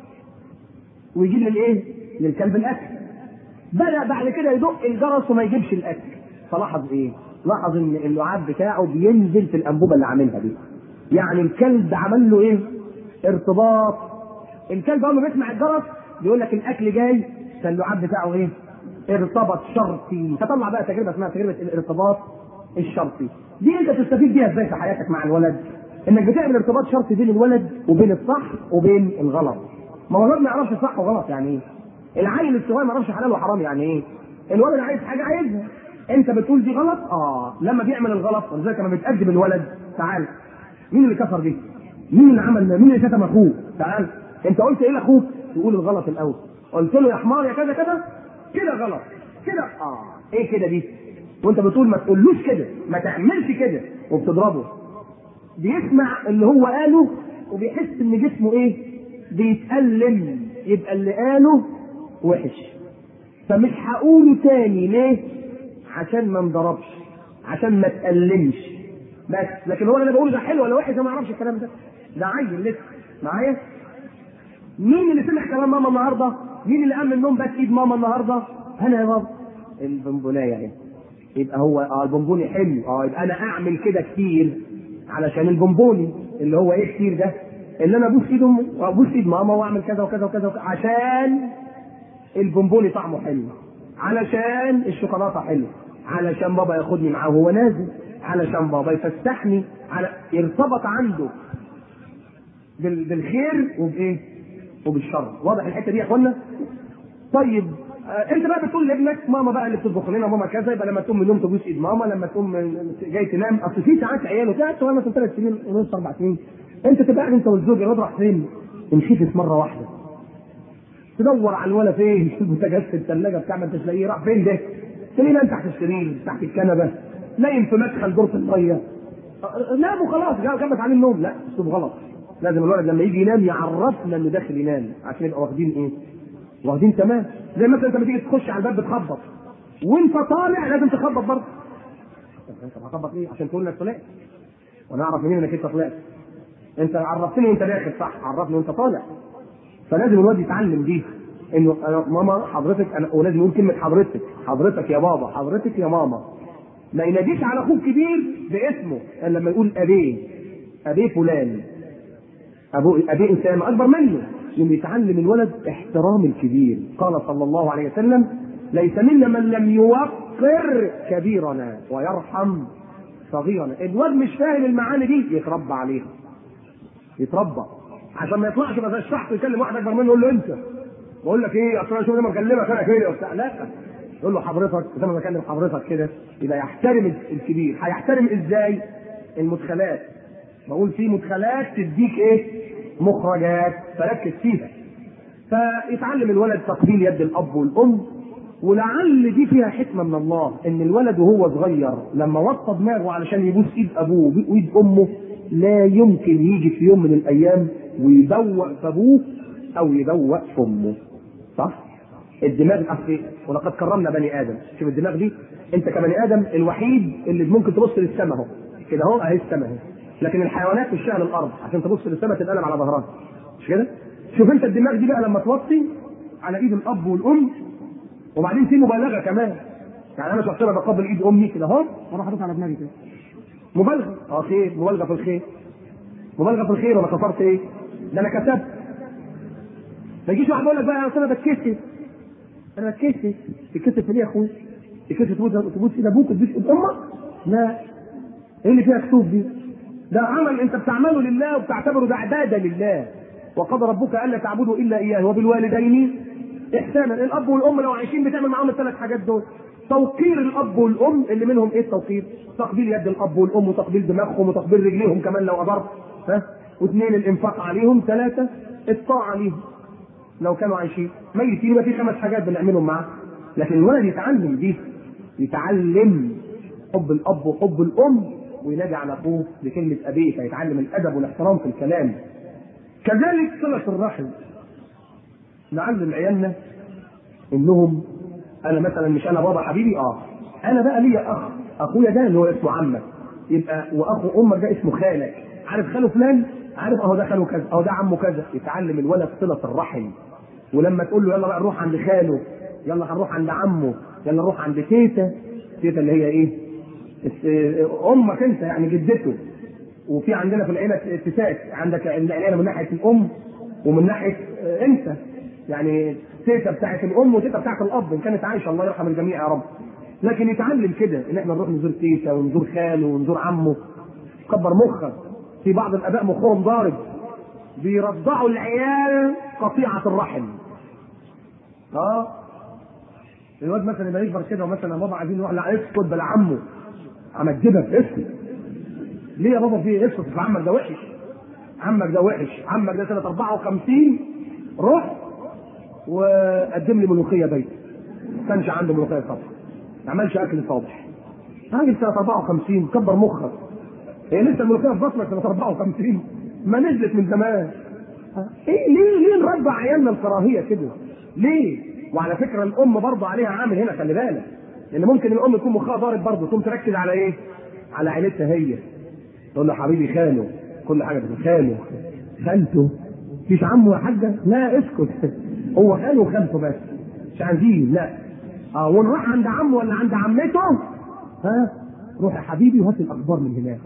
Speaker 2: ويجيب للايه؟ للكلب الاكل بدا بعد كده يدق الجرس وما يجيبش الاكل فلاحظ ايه؟ لاحظ ان اللعاب بتاعه بينزل في الانبوبه اللي عاملها دي يعني الكلب عمل له ايه؟ ارتباط الكلب اول ما بيسمع الجرس بيقول لك الاكل جاي فاللعاب بتاعه ايه؟ ارتبط شرطي فطلع بقى تجربه اسمها تجربه الارتباط الشرطي دي انت تستفيد بيها ازاي في حياتك مع الولد انك بتعمل ارتباط شرطي بين الولد وبين الصح وبين الغلط ما هو الولد ما يعرفش صح وغلط يعني ايه العيل الصغير ما يعرفش حلال وحرام يعني ايه الولد عايز حاجه عايزها انت بتقول دي غلط اه لما بيعمل الغلط ولذلك لما بتقدم الولد تعال مين اللي كسر دي مين اللي عمل ده؟ مين اللي شتم اخوه تعال انت قلت ايه لاخوك تقول الغلط الاول قلت له يا حمار يا كذا كذا كده غلط كده اه ايه كده دي وانت بتقول ما تقولوش كده ما تعملش كده وبتضربه بيسمع اللي هو قاله وبيحس ان جسمه ايه بيتألم يبقى اللي قاله وحش فمش هقوله تاني ليه عشان ما انضربش عشان ما تألمش بس لكن هو اللي انا بقوله ده حلو ولا وحش انا ما اعرفش الكلام ده ده عيل لسه معايا مين اللي سمع كلام ماما النهارده مين اللي قام من النوم بس ايد ماما النهارده انا يا بابا البونبونايه يعني يبقى هو اه البونبوني حلو اه يبقى انا اعمل كده كتير علشان البونبوني اللي هو ايه كتير ده اللي انا ابوس ايد امي وابوس ايد ماما واعمل كذا وكذا وكذا, وكذا عشان البونبوني طعمه حلو علشان الشوكولاته حلوه علشان بابا ياخدني معاه وهو نازل علشان بابا يفسحني على ارتبط عنده بال... بالخير وبايه؟ وبالشر واضح الحته دي يا اخوانا؟ طيب آه انت بقى بتقول لابنك ماما بقى اللي بتطبخ لنا ماما كذا يبقى لما تقوم من النوم تبوس ايد ماما لما تقوم من- جاي تنام اصل في ساعات عيال وكده صغير مثلا ثلاث سنين ونص اربع سنين انت تبقى قاعد انت والزوج الواد راح فين؟ انخفت مره واحده تدور على الولا فين في البوتاجاز في الثلاجه بتاع ما انتش لاقيه راح فين ده؟ تلاقيه نايم تحت السرير تحت الكنبه نايم في مدخل دورة الميه أه، نام وخلاص جابت عليه النوم لا اسلوب غلط لازم الولد لما يجي ينام يعرفنا انه داخل ينام عشان يبقى واخدين ايه؟ واخدين تمام زي مثلا انت لما تيجي تخش على الباب بتخبط وانت طالع لازم تخبط برضه طب انت هتخبط ليه؟ عشان تقول انك طلعت وانا اعرف منين انك انت طلعت انت عرفتني وانت داخل صح عرفني وانت طالع فلازم الواد يتعلم دي انه أنا ماما حضرتك انا ولازم يقول كلمه حضرتك حضرتك يا بابا حضرتك يا ماما ما يناديش على اخوه كبير باسمه الا لما يقول ابيه ابيه فلان ابوه ابيه انسان اكبر منه يوم يتعلم الولد احترام الكبير قال صلى الله عليه وسلم ليس منا من لم يوقر كبيرنا ويرحم صغيرنا الواد مش فاهم المعاني دي يتربى عليها يتربى عشان ما يطلعش مثلا الشخص يكلم واحد اكبر منه يقول له انت بقول لك ايه اصل انا شوف لما اكلمك انا كده وبتاع لا يقول له حضرتك زي ما بكلم حضرتك كده يبقى يحترم الكبير هيحترم ازاي المدخلات بقول في مدخلات تديك ايه مخرجات فركز فيها فيتعلم الولد تقبيل يد الاب والام ولعل دي فيها حكمه من الله ان الولد وهو صغير لما وطى دماغه علشان يبوس ايد ابوه وايد امه لا يمكن يجي في يوم من الايام ويبوق في ابوه او يبوق في امه صح؟ الدماغ اصل ولقد كرمنا بني ادم شوف الدماغ دي انت كبني ادم الوحيد اللي ممكن تبص للسماء اهو كده اهو اهي السماء اهي لكن الحيوانات مش على الارض عشان تبص للسماء تتقلب على ظهرها مش كده؟ شوف انت الدماغ دي بقى لما توطي على ايد الاب والام وبعدين في مبالغه كمان يعني انا شخصيا بقبل ايد امي كده اهو وانا حاططها على دماغي كده مبالغه اه خير مبالغه في الخير مبالغه في الخير وانا كسرت ايه؟ ده انا كتبت ما يجيش واحد يقول لك بقى اصل انا بتكسف انا بتكسف تتكسف ليه يا اخوي؟ تتكسف تبوس تبوس ايد ابوك وتبوس ايد امك؟ لا ايه اللي فيها كسوف دي؟ ده عمل انت بتعمله لله وبتعتبره ده عباده لله وقضى ربك الا تعبدوا الا اياه وبالوالدين احسانا الاب والام لو عايشين بتعمل معاهم الثلاث حاجات دول توقير الاب والام اللي منهم ايه التوقير؟ تقبيل يد الاب والام وتقبيل دماغهم وتقبيل رجليهم كمان لو قدرت ها واثنين الانفاق عليهم ثلاثه الطاعه عليهم لو كانوا عايشين ميتين يبقى في خمس حاجات بنعملهم معاه لكن الولد يتعلم دي يتعلم حب الاب وحب الام وينادي على اخوه بكلمه ابيه فيتعلم الادب والاحترام في الكلام كذلك صله الرحم نعلم عيالنا انهم انا مثلا مش انا بابا حبيبي اه انا بقى ليا اخ اخويا ده اللي هو اسمه عمك يبقى واخو امك ده اسمه خالك عارف خاله فلان عارف اهو ده خاله كذا اهو ده عمه كذا يتعلم الولد صله الرحم ولما تقول له يلا بقى نروح عند خاله يلا هنروح عند عمه يلا نروح عند تيتا تيتا اللي هي ايه الس- امك انت يعني جدته وفي عندنا في العيله اتساس عندك العيله من ناحيه الام ومن ناحيه آه، انت يعني تيتا بتاعت الام وتيتا بتاعت الاب ان كانت عايشه الله يرحم الجميع يا رب لكن يتعلم كده ان احنا نروح نزور تيتا ونزور خاله ونزور عمه كبر مخك في بعض الاباء مخهم ضارب بيرضعوا العيال قطيعه الرحم اه الواد مثلا يبقى يكبر كده ومثلا يا بابا عايزين نروح لا اسكت بلا عمه امجدك اسكت ليه يا بابا في ايه اسكت في عمك ده وحش عمك ده وحش عمك ده سنه 54 روح وقدم لي ملوخيه بيت ما كانش عنده ملوخيه صبح ما عملش اكل صبح راجل سنه 54 كبر مخك هي لسه الملوخيه في بطنك سنه 54 ما نزلت من زمان ايه ليه ليه نربع عيالنا الكراهيه كده؟ ليه؟ وعلى فكره الام برضه عليها عامل هنا خلي بالك لان ممكن الام يكون مخها ضارب برضه تقوم تركز على ايه؟ على عيلتها هي تقول له حبيبي خاله كل حاجه بتقول خاله خالته مفيش عمه يا حاجه لا اسكت هو خاله وخالته بس مش عايزين لا اه ونروح عند عمه ولا عند عمته ها روح يا حبيبي وهات الاخبار من هناك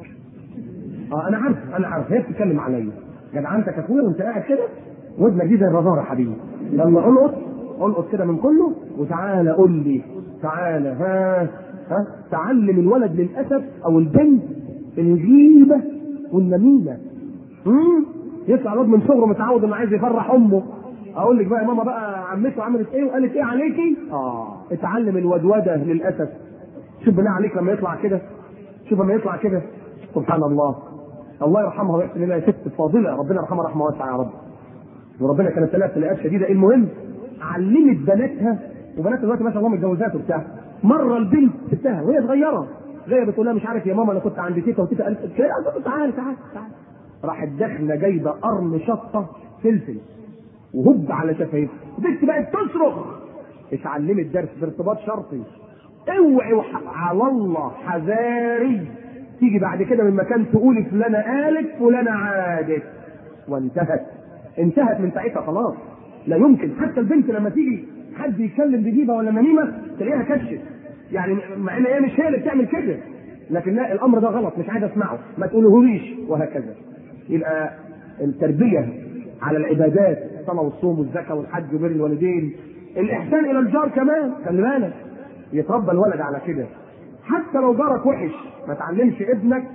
Speaker 2: اه انا عارف انا عارف هي بتتكلم عليا جدعنتك يا اخويا وانت قاعد كده ودنك دي زي الرادار يا حبيبي لما القط القط كده من كله وتعالى قول لي تعالى ها ها تعلم الولد للاسف او البنت الغيبه والنميمه امم يطلع الواد من صغره متعود انه عايز يفرح امه اقول لك بقى يا ماما بقى عمته عملت ايه وقالت ايه عليكي اه اتعلم الودوده للاسف شوف بالله عليك لما يطلع كده شوف لما يطلع كده سبحان الله الله يرحمها ويحسن اليها ست فاضله ربنا يرحمها رحمه واسعه يا رب وربنا كانت لها ابتلاءات شديده المهم علمت بناتها وبنات دلوقتي ما شاء الله متجوزات وبتاع مره البنت ستها وهي صغيره جايه بتقول لها مش عارف يا ماما انا كنت عند تيتا وتيتا قالت كده تعالى تعالى تعالى راحت داخله جايبه قرن شطه فلفل وهب على شفايفها البنت بقت تصرخ اتعلمت درس بارتباط شرطي اوعي وح- على الله حذاري تيجي بعد كده من مكان تقولي فلانه قالت فلانه عادت وانتهت انتهت من ساعتها خلاص لا يمكن حتى البنت لما تيجي حد يتكلم بجيبه ولا نميمه تلاقيها كشف يعني مع ان هي مش هي اللي بتعمل كده لكن لا الامر ده غلط مش عايز اسمعه ما تقولهوليش وهكذا يبقى التربيه على العبادات الصلاه والصوم والزكاه والحج وبر الوالدين الاحسان الى الجار كمان خلي بالك يتربى الولد على كده حتى لو جارك وحش ما تعلمش ابنك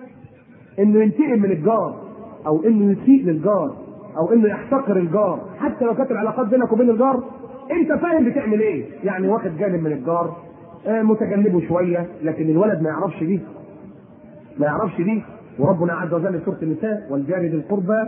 Speaker 2: انه ينتقم من الجار او انه يسيء للجار او انه يحتقر الجار حتى لو كانت العلاقات بينك وبين الجار انت فاهم بتعمل ايه يعني واخد جانب من الجار آه، متجنبه شويه لكن الولد ما يعرفش دي ما يعرفش دي وربنا عز وجل في سوره النساء والجار ذي القربى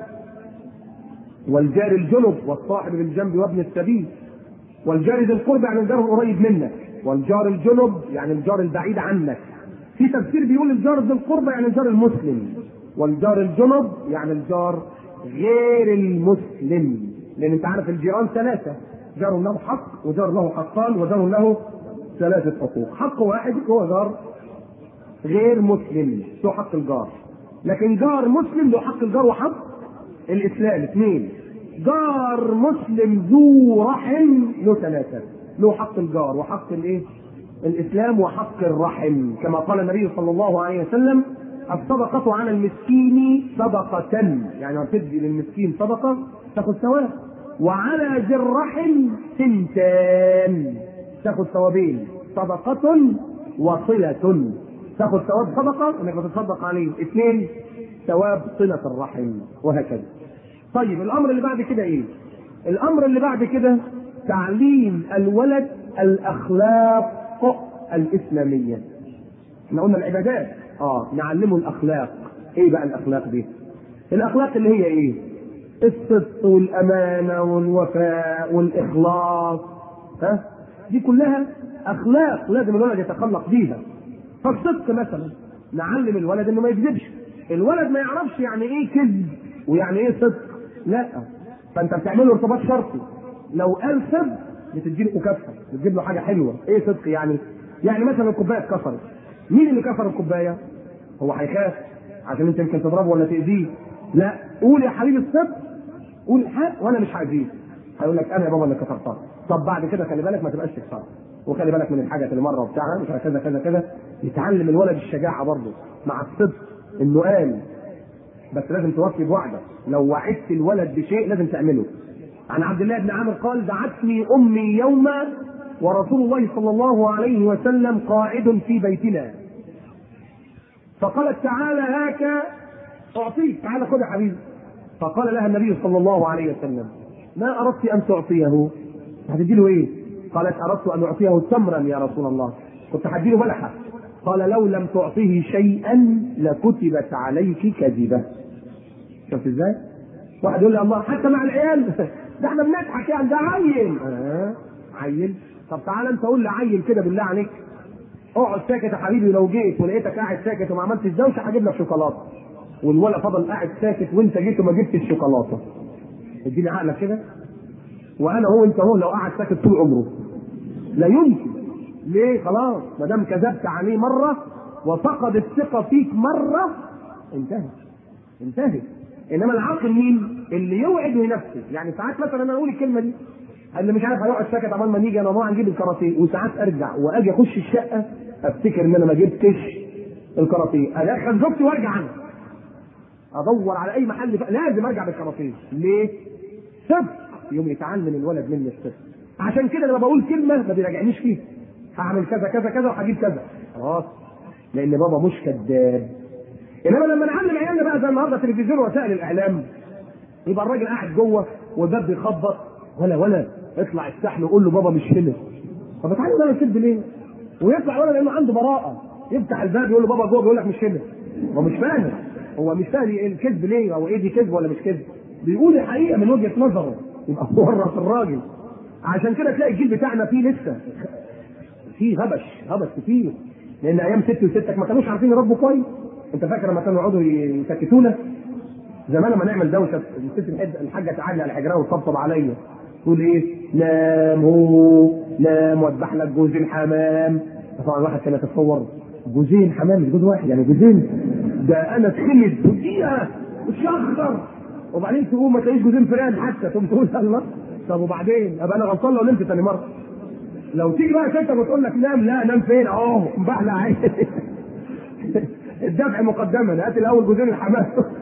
Speaker 2: والجار الجنب والصاحب بالجنب وابن السبيل والجار ذي القرب يعني الجار القريب منك والجار الجنب يعني الجار البعيد عنك في تفسير بيقول الجار ذي القربى يعني الجار المسلم والجار الجنب يعني الجار غير المسلم لان انت عارف الجيران ثلاثه جار له حق وجار له حقان وجار له ثلاثه حقوق حق واحد هو جار غير مسلم له حق الجار لكن جار مسلم له حق الجار وحق الاسلام اثنين جار مسلم ذو رحم له ثلاثه له حق الجار وحق الايه الاسلام وحق الرحم كما قال النبي صلى الله عليه وسلم الصدقة على المسكين صدقة يعني لما تدي للمسكين صدقة تاخذ ثواب وعلى ذي الرحم سنتان تاخذ ثوابين صدقة وصلة تاخذ ثواب صدقة انك بتتصدق عليه اثنين ثواب صلة الرحم وهكذا طيب الامر اللي بعد كده ايه الامر اللي بعد كده تعليم الولد الاخلاق الاسلاميه احنا قلنا العبادات اه نعلمه الاخلاق ايه بقى الاخلاق دي الاخلاق اللي هي ايه الصدق والامانه والوفاء والاخلاص ها دي كلها اخلاق لازم الولد يتخلق بيها فالصدق مثلا نعلم الولد انه ما يكذبش الولد ما يعرفش يعني ايه كذب ويعني ايه صدق لا فانت بتعمل له ارتباط شرطي لو قال صدق بتدي له مكافاه بتجيب له حاجه حلوه ايه صدق يعني يعني مثلا الكوبايه اتكسرت مين اللي كسر الكوبايه هو هيخاف عشان انت يمكن تضربه ولا تاذيه لا قول يا حبيبي الصدق قول الحق وانا مش هاذيه هيقول لك انا يا بابا اللي كسرتها طب بعد كده خلي بالك ما تبقاش تكسرها وخلي بالك من الحاجه اللي مره وبتاعها مش عارف كذا كذا كذا يتعلم الولد الشجاعه برضه مع الصدق انه قال بس لازم توفي بوعدك لو وعدت الولد بشيء لازم تعمله عن عبد الله بن عامر قال دعتني امي يوما ورسول الله صلى الله عليه وسلم قاعد في بيتنا فقالت تعالى هاك اعطيك تعالى خذ يا حبيبي فقال لها النبي صلى الله عليه وسلم ما اردت ان تعطيه هتدي له ايه قالت اردت ان اعطيه تمرا يا رسول الله كنت هدي له بلحه قال لو لم تعطه شيئا لكتبت عليك كذبه شفت ازاي واحد يقول لي الله حتى مع العيال ده احنا بنضحك يعني ده عيل آه عيل طب تعالى انت قول لي عيل كده بالله عليك اقعد ساكت يا حبيبي لو جيت ولقيتك قاعد ساكت وما عملتش دوشه هجيب لك شوكولاته والولد فضل قاعد ساكت وانت جيت وما جبتش الشوكولاته اديني عقلك كده وانا هو انت هو لو قعد ساكت طول عمره لا يمكن ليه خلاص ما دام كذبت عليه مره وفقد الثقه فيك مره انتهت انتهت انما العاقل مين؟ اللي يوعد وينفذ يعني ساعات مثلا انا اقول الكلمه دي اللي مش عارف هيقعد ساكت عمال ما نيجي انا ما نجيب الكاراتيه وساعات ارجع واجي اخش الشقه افتكر ان انا ما جبتش الكاراتيه ادخل زوجتي وارجع عنها ادور على اي محل ف... لازم ارجع بالكاراتيه ليه؟ صدق يوم يتعلم الولد مني الصدق عشان كده لما بقول كلمه ما بيراجعنيش فيها هعمل كذا كذا كذا وهجيب كذا خلاص لان بابا مش كذاب انما لما نعلم عيالنا بقى زي النهارده تلفزيون وسائل الاعلام يبقى الراجل قاعد جوه والباب بيخبط ولا ولا اطلع افتح له قول له بابا مش هنا طب اتعلم انا الكذب ليه؟ ويطلع ولا لانه عنده براءه يفتح الباب يقول له بابا جوه بيقول لك مش هنا هو مش فاهم هو مش فاهم ايه الكذب ليه او ايه دي كذب ولا مش كذب بيقول الحقيقه من وجهه نظره يبقى ورط الراجل عشان كده تلاقي الجيل بتاعنا فيه لسه فيه غبش غبش كتير لان ايام ستي وستك ما كانوش عارفين يربوا كويس انت فاكر لما كانوا يقعدوا يسكتونا زمان لما نعمل دوشه الست الحاجه تعلي على حجرها وتطبطب عليا تقول ايه نام هو نام واذبح لك جوزين حمام طبعا الواحد كان يتصور جوزين حمام مش جوز واحد يعني جوزين ده انا اتخمد دقيقه وتشخر وبعدين تقوم ما تلاقيش جوزين فيران حتى تقوم تقول الله طب وبعدين ابقى انا غلطان لو نمت تاني مره لو تيجي بقى ستك وتقول لك نام لا نام فين اهو بحلى عين الدفع مقدما هات الاول جوزين الحمام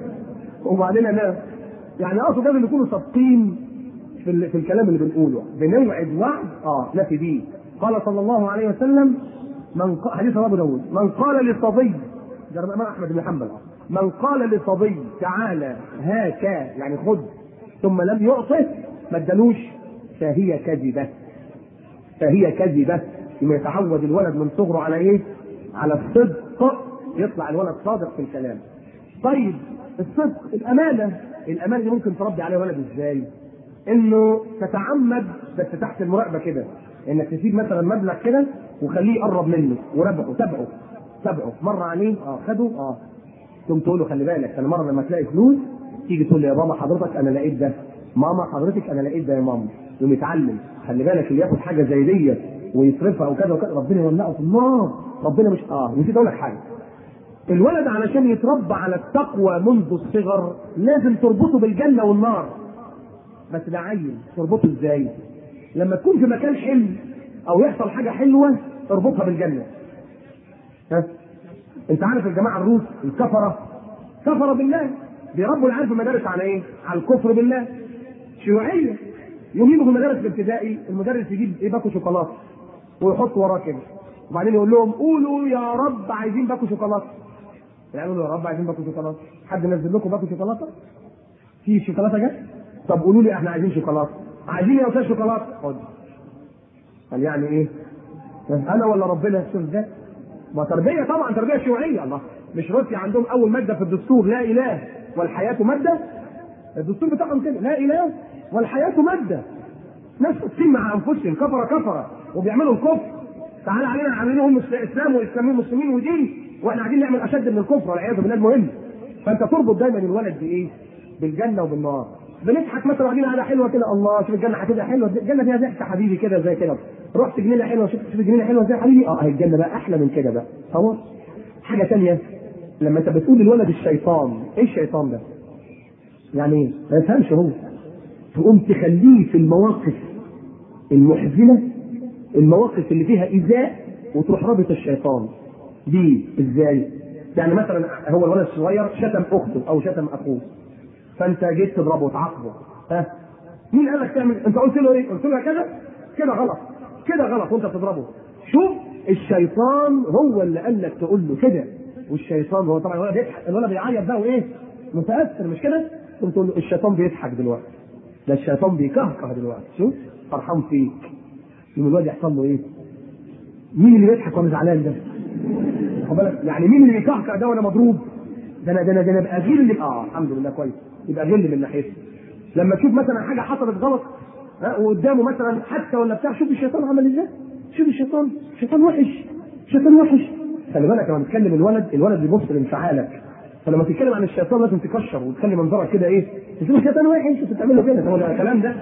Speaker 2: وبعدين انام يعني اقصد لازم نكونوا صادقين في, ال... في الكلام اللي بنقوله بنوعد وعد اه نفي دي قال صلى الله عليه وسلم من ق... حديث ابو داود من قال لصبي ده الامام احمد بن حنبل من قال لصبي تعالى هاك يعني خذ ثم لم يعطه ما ادالوش فهي كذبه فهي كذبه لما يتعود الولد من صغره على ايه؟ على الصدق يطلع الولد صادق في الكلام. طيب الصدق الامانه الامانه دي ممكن تربي عليها ولد ازاي؟ انه تتعمد بس تحت المراقبه كده انك تسيب مثلا مبلغ كده وخليه يقرب منه وربحه تبعه تبعه مره عليه اه خده اه تقوم تقول له خلي بالك انا مره لما تلاقي فلوس تيجي تقول لي يا ماما حضرتك انا لقيت ده ماما حضرتك انا لقيت ده يا ماما يقوم يتعلم خلي بالك اللي ياخد حاجه زي دي ويصرفها وكذا وكذا ربنا يولعه في النار ربنا مش اه نسيت اقول لك حاجه الولد علشان يتربى على التقوى منذ الصغر لازم تربطه بالجنه والنار بس ده عيل تربطه ازاي؟ لما تكون في مكان حلو او يحصل حاجه حلوه اربطها بالجنه. ها؟ انت عارف الجماعه الروس الكفره كفر بالله بيربوا العيال في المدارس على ايه؟ على الكفر بالله شيوعيه يوم يجوا في المدارس الابتدائي المدرس يجيب ايه باكو شوكولاته ويحط وراه كده وبعدين يقول لهم قولوا يا رب عايزين باكو شوكولاته يعني يقولوا يا رب عايزين باكو شوكولاته حد نزل لكم باكو شوكولاته؟ في شوكولاته جت؟ طب قولوا لي احنا عايزين شوكولاته عايزين يا استاذ شوكولاته خد قال يعني ايه؟ انا ولا ربنا شوف ازاي؟ ما تربيه طبعا تربيه شيوعيه الله مش روسيا عندهم اول ماده في الدستور لا اله والحياه ماده الدستور بتاعهم كده لا اله والحياه ماده ناس قاسين مع انفسهم كفره كفره وبيعملوا الكفر تعالى علينا عاملين هم اسلام والاسلاميين مسلمين ودين واحنا عايزين نعمل اشد من الكفر والعياذ بالله المهم فانت تربط دايما الولد بايه؟ بالجنه وبالنار بنضحك مثلا قاعدين قاعده حلوه كده الله شوف الجنه هتبقى حلوه الجنه فيها ضحك حبيبي كده زي كده رحت جنينه حلوه شفت شوف الجنينه حلوه زي حبيبي اه هي الجنه بقى احلى من كده بقى خلاص حاجه ثانيه لما انت بتقول للولد الشيطان ايه الشيطان ده؟ يعني ايه؟ ما يفهمش هو تقوم تخليه في المواقف المحزنه المواقف اللي فيها ايذاء وتروح رابط الشيطان دي ازاي؟ يعني مثلا هو الولد الصغير شتم اخته او شتم اخوه فانت جيت تضربه وتعاقبه ها مين قال لك تعمل انت قلت له ايه؟ قلت له كذا كده غلط كده غلط وانت بتضربه شوف الشيطان هو اللي قال لك تقول له كده والشيطان هو طبعا الولد بيضحك الولد بيعيط بقى وايه؟ متاثر مش كده؟ تقوم تقول له الشيطان بيضحك دلوقتي ده الشيطان بيكهكه دلوقتي شوف فرحان فيك يوم الواد يحصل له ايه؟ مين اللي بيضحك وانا زعلان ده؟ خد بالك يعني مين اللي بيكهكه ده وانا مضروب؟ ده انا ده انا ده انا ابقى غل من اه الحمد لله كويس يبقى غل من ناحيته لما تشوف مثلا حاجه حصلت غلط ها وقدامه مثلا حتى ولا بتاع شوف الشيطان عمل ازاي شوف الشيطان الشيطان وحش الشيطان وحش خلي بالك لما تتكلم الولد الولد بيبص لانفعالك فلما تتكلم عن الشيطان لازم تكشر وتخلي منظرك كده ايه تشوف الشيطان وحش انت بتعمل له كده هو ده الكلام ده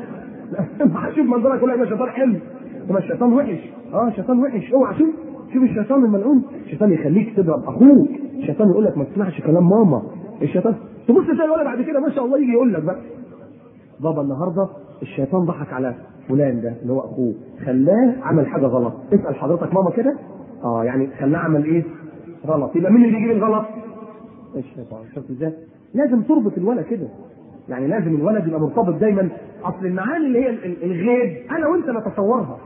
Speaker 2: شوف منظرك يقول لك ده الشيطان حلو هو الشيطان وحش اه الشيطان وحش اوعى شوف شوف الشيطان الملعون الشيطان يخليك تضرب اخوك الشيطان يقول لك ما تسمعش كلام ماما الشيطان تبص تلاقي الولد بعد كده ما شاء الله يجي يقول لك بقى بابا النهارده الشيطان ضحك على فلان ده اللي هو اخوه خلاه عمل حاجه غلط اسال حضرتك ماما كده اه يعني خلاه عمل ايه غلط يبقى مين اللي بيجيب الغلط الشيطان شفت ازاي لازم تربط الولد كده يعني لازم الولد يبقى مرتبط دايما اصل المعاني اللي هي ال- ال- الغيب انا وانت نتصورها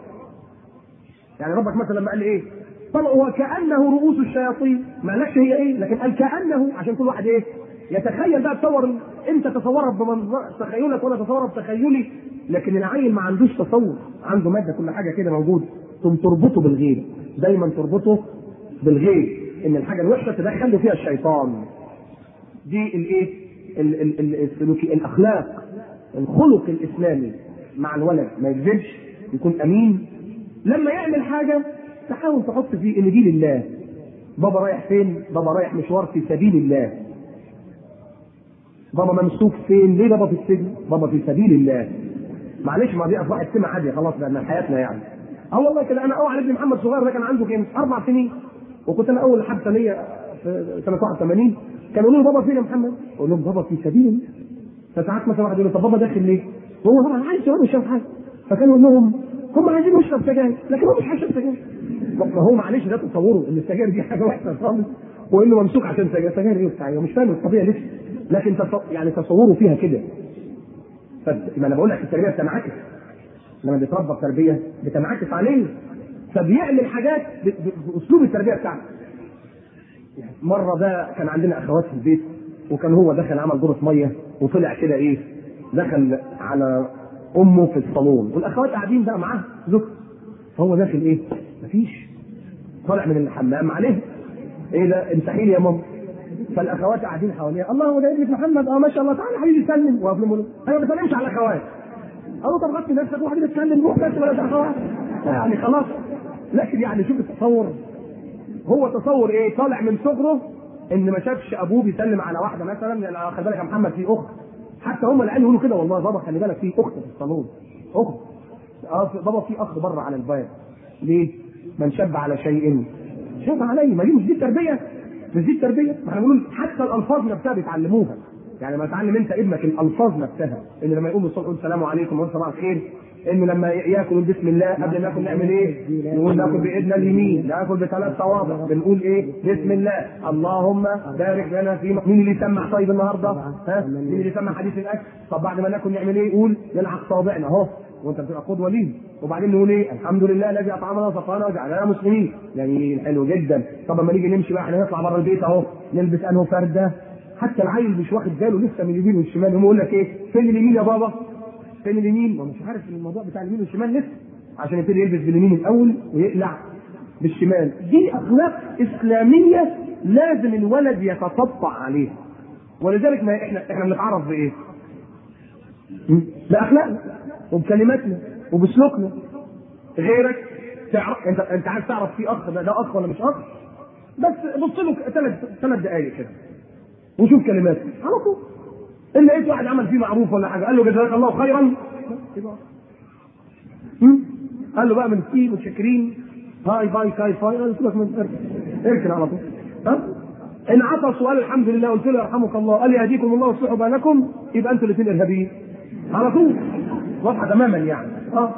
Speaker 2: يعني ربك مثلا لما قال ايه طبعا وكانه رؤوس الشياطين ما قالكش هي ايه لكن قال كانه عشان كل واحد ايه يتخيل بقى تصور انت تصورها بمنظر تخيلك وانا اتصورها بتخيلي لكن العيل ما عندوش تصور عنده ماده كل حاجه كده موجود ثم تربطه بالغيب دايما تربطه بالغيب ان الحاجه الوحشه تدخل له فيها الشيطان دي الايه ال- ال- ال- السلوكي الاخلاق الخلق الاسلامي مع الولد ما يكذبش يكون امين لما يعمل حاجه تحاول تحط فيه ان دي لله بابا رايح فين بابا رايح مشوار في سبيل الله بابا ممسوك فين ليه بابا في السجن بابا في سبيل الله معلش ما دي اصبحت سمه عاديه خلاص بقى من حياتنا يعني اه والله كده انا اوعى ابن محمد صغير ده كان عنده كام اربع سنين وكنت انا اول حادثه ليا في سنه 81 كانوا يقولوا لي بابا فين يا محمد؟ اقول لهم بابا في سبيل الله فساعات مثلا واحد يقول لي طب بابا داخل ليه؟ هو طبعا عايز شباب يشرب حاجه فكانوا يقول لهم هم عايزين يشرب سجاير لكن هو مش هيشرب سجاير ما هو معلش ده تصوره ان السجاير دي حاجه وحشه خالص وانه ممسوك عشان سجاير سجاير ايه وبتاع هو مش فاهم الطبيعه لسه لكن تص... يعني تصوره فيها كده ف... ما انا بقول لك التربيه بتنعكس لما بيتربى التربيه بتنعكس عليه فبيعمل حاجات ب... ب... باسلوب التربيه بتاعته مره ده كان عندنا اخوات في البيت وكان هو دخل عمل دورة ميه وطلع كده ايه دخل على امه في الصالون والاخوات قاعدين بقى معاه زوج فهو داخل ايه مفيش طالع من الحمام عليه ايه ده امسحي لي يا ماما فالاخوات قاعدين حواليه الله هو ده ابنك محمد اه ما شاء الله تعالى يا حبيبي سلم واقف له انا ما بسلمش على الاخوات قالوا طب غطي نفسك وحبيبي اتكلم روح بس ولا اخوات يعني خلاص لكن يعني شوف التصور هو تصور ايه طالع من صغره ان ما شافش ابوه بيسلم على واحده مثلا يعني خلي بالك يا محمد في اخت حتى هم العيال يقولوا كده والله بابا خلي بالك في اخت في الصالون اخت اه في- بابا في اخ بره على الباب ليه؟ من شب على شيء شاب عليه ما دي مش دي التربيه مش دي التربيه ما احنا بنقول حتى الالفاظ نفسها بيتعلموها يعني ما تعلم انت ابنك الالفاظ نفسها ان لما يقوم الصبح يقول السلام عليكم ورحمه الله الخير انه لما ياكل بسم الله قبل ما ناكل نعمل ايه؟ نقول ناكل بايدنا اليمين ناكل بثلاث صوابع بنقول ايه؟ بسم الله اللهم بارك لنا في مين اللي يسمع طيب النهارده؟ ها؟ مين اللي يسمع حديث الاكل؟ طب بعد ما ناكل نعمل ايه؟ قول نلعق صوابعنا اهو وانت بتبقى قدوه ليه وبعدين نقول ايه الحمد لله الذي اطعمنا وسقانا وجعلنا مسلمين جميل حلو جدا طب لما نيجي نمشي بقى احنا نطلع بره البيت اهو نلبس انه فرده حتى العيل مش واخد باله لسه من اليمين والشمال هم يقول لك ايه فين اليمين يا بابا فين اليمين ما هو مش عارف الموضوع بتاع اليمين والشمال لسه عشان يبتدي يلبس باليمين الاول ويقلع بالشمال دي اخلاق اسلاميه لازم الولد يتطبع عليها ولذلك ما احنا احنا بنتعرف بايه؟ باخلاقنا وبكلماتنا وبسلوكنا غيرك تعرف انت انت عايز تعرف في اخ ده, ده اخ ولا مش اخ بس بص له ثلاث ثلاث دقائق كده وشوف كلماته على طول ان لقيت واحد عمل فيه معروف ولا حاجه قال له جزاك الله خيرا هم؟ قال له بقى من فيه متشكرين هاي باي كاي فاي قال له سيبك من اركن اركن على طول ها ان عطس وقال الحمد لله قلت له يرحمك الله قال يهديكم الله ويصلح بالكم يبقى انتوا الاثنين ارهابيين على طول واضحه تماما يعني اه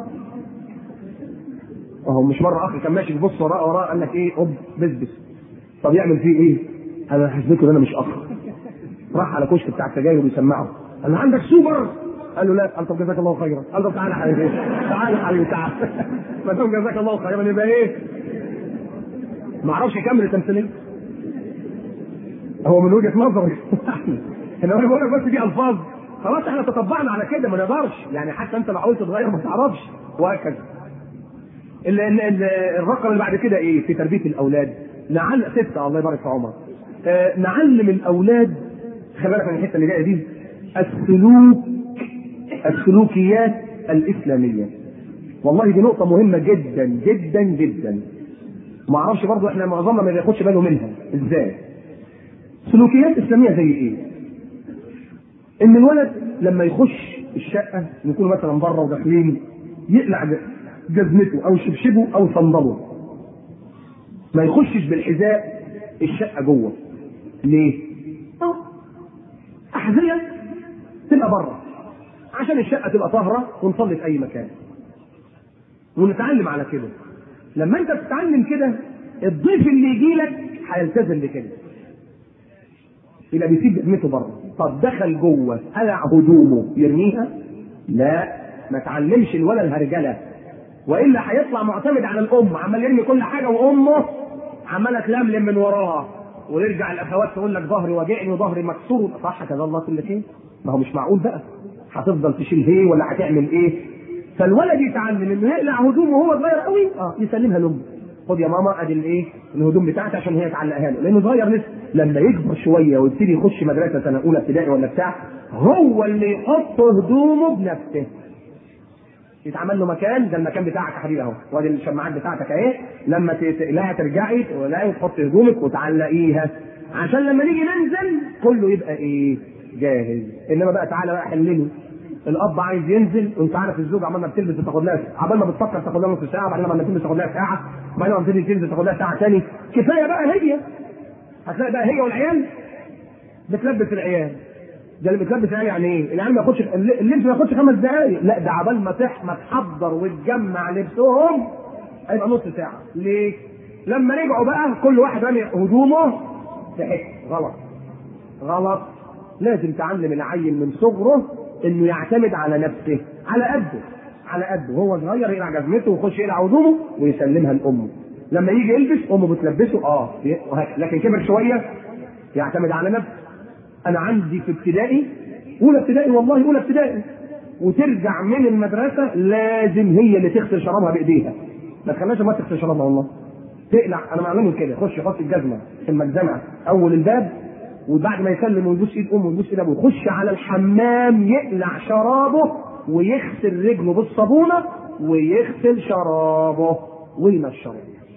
Speaker 2: اهو مش مره اخي كان ماشي بيبص وراه وراه قال لك ايه اوب بس بس طب يعمل فيه ايه؟ انا حسيته ان انا مش اخ راح على كشك بتاع السجاير وبيسمعه قال له عندك سوبر قال له لا قال طب جزاك الله خيرا قال له تعالى يا حبيبي تعالى يا حبيبي تعالى ما دام جزاك الله خيرا يبقى ايه؟ ما اعرفش يكمل التمثيليه هو من وجهه نظري انا بقول لك بس دي الفاظ خلاص احنا تطبعنا على كده ما نقدرش يعني حتى انت لو حاولت تغير ما تعرفش وهكذا ال- ال- ال- الرقم اللي بعد كده ايه في تربيه الاولاد نعلم سته الله يبارك في عمر آه نعلم الاولاد خلي بالك من الحته اللي جايه دي السلوك السلوكيات الاسلاميه والله دي نقطه مهمه جدا جدا جدا ما اعرفش برضه احنا معظمنا ما بياخدش باله منها ازاي سلوكيات اسلاميه زي ايه ان الولد لما يخش الشقه يكون مثلا بره وداخلين يقلع جزمته او شبشبه او صندله ما يخشش بالحذاء الشقه جوه ليه؟ اه احذيه تبقى بره عشان الشقه تبقى طاهره ونصلي في اي مكان ونتعلم على كده لما انت تتعلم كده الضيف اللي يجي لك هيلتزم بكده يبقى بيسيب جزمته بره طب دخل جوه قلع هدومه يرميها لا ما تعلمش الولد الهرجله والا هيطلع معتمد على الام عمال يرمي كل حاجه وامه عماله تلملم من وراه ويرجع الاخوات تقول لك ظهري واجعني وظهري مكسور صح كذا الله كل شيء ما هو مش معقول بقى هتفضل تشيل هي ولا هتعمل ايه فالولد يتعلم انه يقلع هدومه وهو صغير قوي اه يسلمها لامه خد يا ماما ادي الايه الهدوم بتاعتي عشان هي تعلقها له لانه صغير لسه لما يكبر شويه ويبتدي يخش مدرسه سنه اولى ابتدائي ولا بتاع هو اللي يحط هدومه بنفسه يتعمل له مكان ده المكان بتاعك يا حبيبي اهو وادي الشماعات بتاعتك اهي لما تلاقيها ترجعي تلاقي تحط هدومك وتعلقيها عشان لما نيجي ننزل كله يبقى ايه جاهز انما بقى تعالى بقى حلله الاب عايز ينزل وانت عارف الزوج عمال ما بتلبس تاخد لها عمال ما بتفكر تاخد لها نص ساعه وبعدين لما تلبس تاخد لها ساعه وبعدين لما تبتدي تنزل تاخد لها ساعه ثاني كفايه بقى هي هتلاقي بقى هي والعيال بتلبس العيال ده اللي بتلبس العيال يعني ايه؟ العيال ما ياخدش اللبس ما ياخدش خمس دقائق لا ده عبال ما تح ما تحضر وتجمع لبسهم هيبقى نص ساعه ليه؟ لما رجعوا بقى كل واحد رامي هدومه في حته غلط غلط لازم تعلم العيل من صغره انه يعتمد على نفسه على قده على قده وهو صغير يقلع جزمته ويخش يقلع هدومه ويسلمها لامه لما يجي يلبس امه بتلبسه اه وهكذا. لكن كبر شويه يعتمد على نفسه انا عندي في ابتدائي اولى ابتدائي والله اولى ابتدائي وترجع من المدرسه لازم هي اللي تغسل شرابها بايديها ما تخليهاش ما تغسل شرابها والله تقلع انا معلمه كده يخش يحط الجزمه في المجزمه اول الباب وبعد ما يسلم ويبوس ايد امه ويبوس ايد ابوه يخش على الحمام يقلع شرابه ويغسل رجله بالصابونه ويغسل شرابه وينشره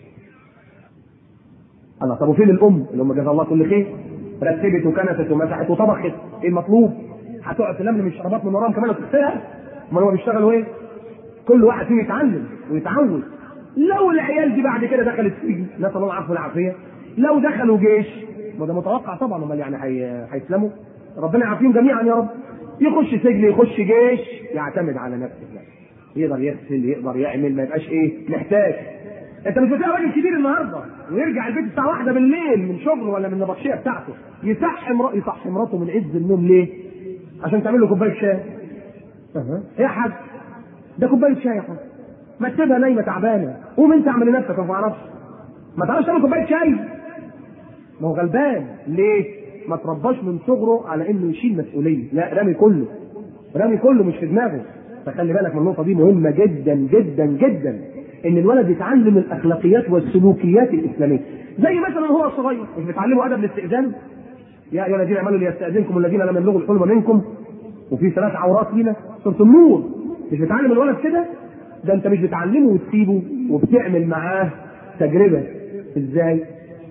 Speaker 2: الله طب وفين الام اللي هم جزاها الله كل خير رتبت وكنست ومسحت وطبخت ايه المطلوب هتقعد تلملم الشرابات من وراهم كمان وتغسلها امال هم بيشتغلوا ايه كل واحد فيهم يتعلم ويتعود لو العيال دي بعد كده دخلت سجن نسال الله العفو والعافيه لو دخلوا جيش ما ده متوقع طبعا امال يعني هي- هيسلموا ربنا يعافيهم جميعا يا رب يخش سجن يخش جيش يعتمد على نفسه يعني. يقدر يغسل يقدر يعمل ما يبقاش ايه محتاج انت مش بتلاقي راجل كبير النهارده ويرجع البيت الساعه واحدة بالليل من شغله ولا من النبطشيه بتاعته يصحي مرا- يصحي مراته من عز النوم ليه؟ عشان تعمل له كوبايه شاي. اها يا حاج ده كوبايه شاي يا حاج ما تسيبها نايمه تعبانه قوم انت اعمل لنفسك ما تعرفش ما تعرفش تعمل كوبايه شاي ما هو غلبان ليه؟ ما ترباش من صغره على انه يشيل مسؤوليه لا رامي كله رامي كله مش في دماغه فخلي بالك من النقطه دي مهمه جدا جدا جدا ان الولد يتعلم الاخلاقيات والسلوكيات الاسلاميه زي مثلا هو صغير مش بتعلمه ادب الاستئذان يا ايها الذين امنوا ليستاذنكم الذين لم يبلغوا الحلم منكم وفي ثلاث عورات فينا سوره النور مش بتعلم الولد كده ده انت مش بتعلمه وتسيبه وبتعمل معاه تجربه ازاي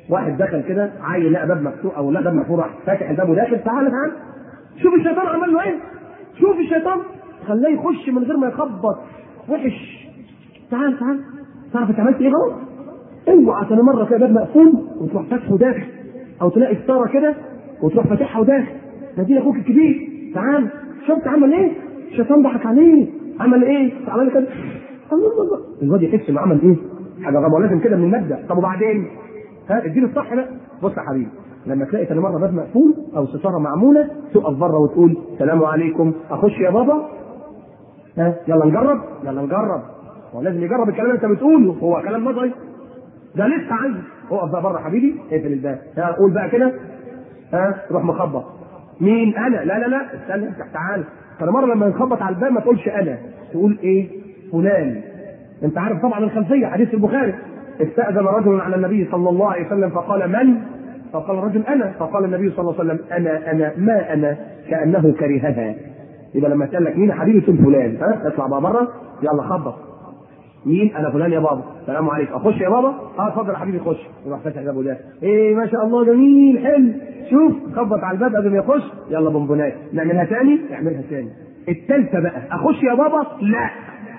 Speaker 2: واحد دخل كده عيل لقى باب مفتوح او لقى باب مفتوح راح فاتح الباب وداخل تعالى تعالى شوف الشيطان عمل له ايه شوف الشيطان خلاه يخش من غير ما يخبط وحش تعال تعال تعرف انت عملت ايه غلط اوعى تاني مره كده باب مقفول وتروح فاتحه داخل او تلاقي ستاره كده وتروح فاتحها وداخل ده دي اخوك الكبير تعال شفت عمل ايه الشيطان ضحك عليه عمل ايه عمل كده الله الله الله الواد يحس انه عمل ايه حاجه غلط لازم كده من المبدا طب وبعدين ها اديني الصح بقى بص يا حبيبي لما تلاقي تاني مره باب مقفول او ستاره معموله تقف بره وتقول السلام عليكم اخش يا بابا ها يلا نجرب يلا نجرب هو لازم يجرب الكلام اللي انت بتقوله هو كلام نظري ده لسه عايز اقف بقى بره حبيبي اقفل الباب ها قول بقى كده ها روح مخبط مين انا لا لا لا استنى افتح تعال فانا مره لما نخبط على الباب ما تقولش انا تقول ايه فلان انت عارف طبعا الخلفيه حديث البخاري استاذن رجل على النبي صلى الله عليه وسلم فقال من فقال الرجل انا فقال النبي صلى الله عليه وسلم انا انا ما انا كانه كرهها يبقى لما تقول لك مين يا حبيبي تقول فلان ها اطلع بقى بره يلا خبط مين انا فلان يا بابا السلام عليكم اخش يا بابا اه اتفضل يا حبيبي خش يروح فاتح الباب ده ايه ما شاء الله جميل حلو شوف خبط على الباب قبل ما يخش يلا بونبونات نعملها تاني نعملها تاني التالتة بقى اخش يا بابا لا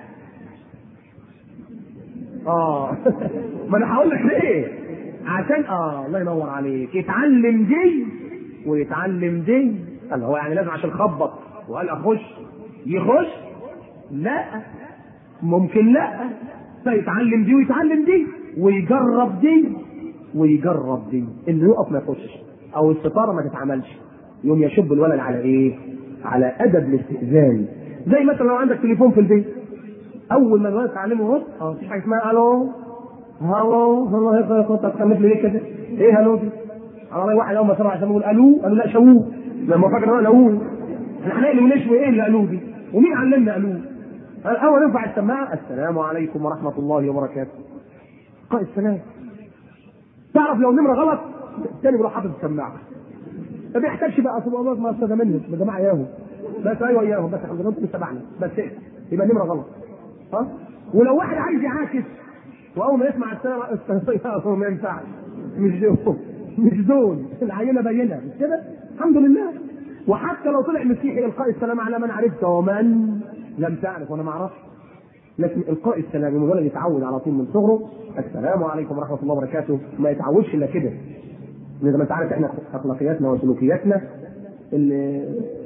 Speaker 2: اه ما انا هقول لك ليه عشان اه الله ينور عليك يتعلم دي ويتعلم دي قال هو يعني لازم عشان خبط وقال اخش يخش لا ممكن لا فيتعلم دي ويتعلم دي ويجرب دي ويجرب دي انه يقف ما يخشش او الستاره ما تتعملش يوم يشب الولد على ايه؟ على ادب الاستئذان زي مثلا لو عندك تليفون في البيت اول ما الولد تعلمه رد اه مفيش حاجه اسمها الو هلو هلو هيك كنت هتخمس لي ليه كده؟ ايه هلو دي؟ انا واحد اول ما سمع عشان يقول الو قالوا لا شووه لما فاكر ان انا الو احنا هنقلب ونشوي ايه اللي الو دي؟ ومين علمنا الو؟ الاول ينفع السماعه السلام عليكم ورحمه الله وبركاته قال السلام تعرف لو النمره غلط الثاني بيروح حاطط السماعه ما بيحتاجش بقى اصل والله ما استاذ منه يا جماعه اياهم بس ايوه اياهم بس الحمد لله انتوا تبعنا بس إيه؟ يبقى النمره غلط ها ولو واحد عايز يعاكس واول ما يسمع السلام عليكم ما ينفعش مش دون مش دون العينه بينه مش كده الحمد لله وحتى لو طلع مسيحي القاء السلام على من عرفت ومن لم تعرف وانا ما اعرفش لكن القاء السلام لما الولد يتعود على طول من صغره السلام عليكم ورحمه الله وبركاته ما يتعودش الا كده زي ما انت عارف احنا اخلاقياتنا وسلوكياتنا اللي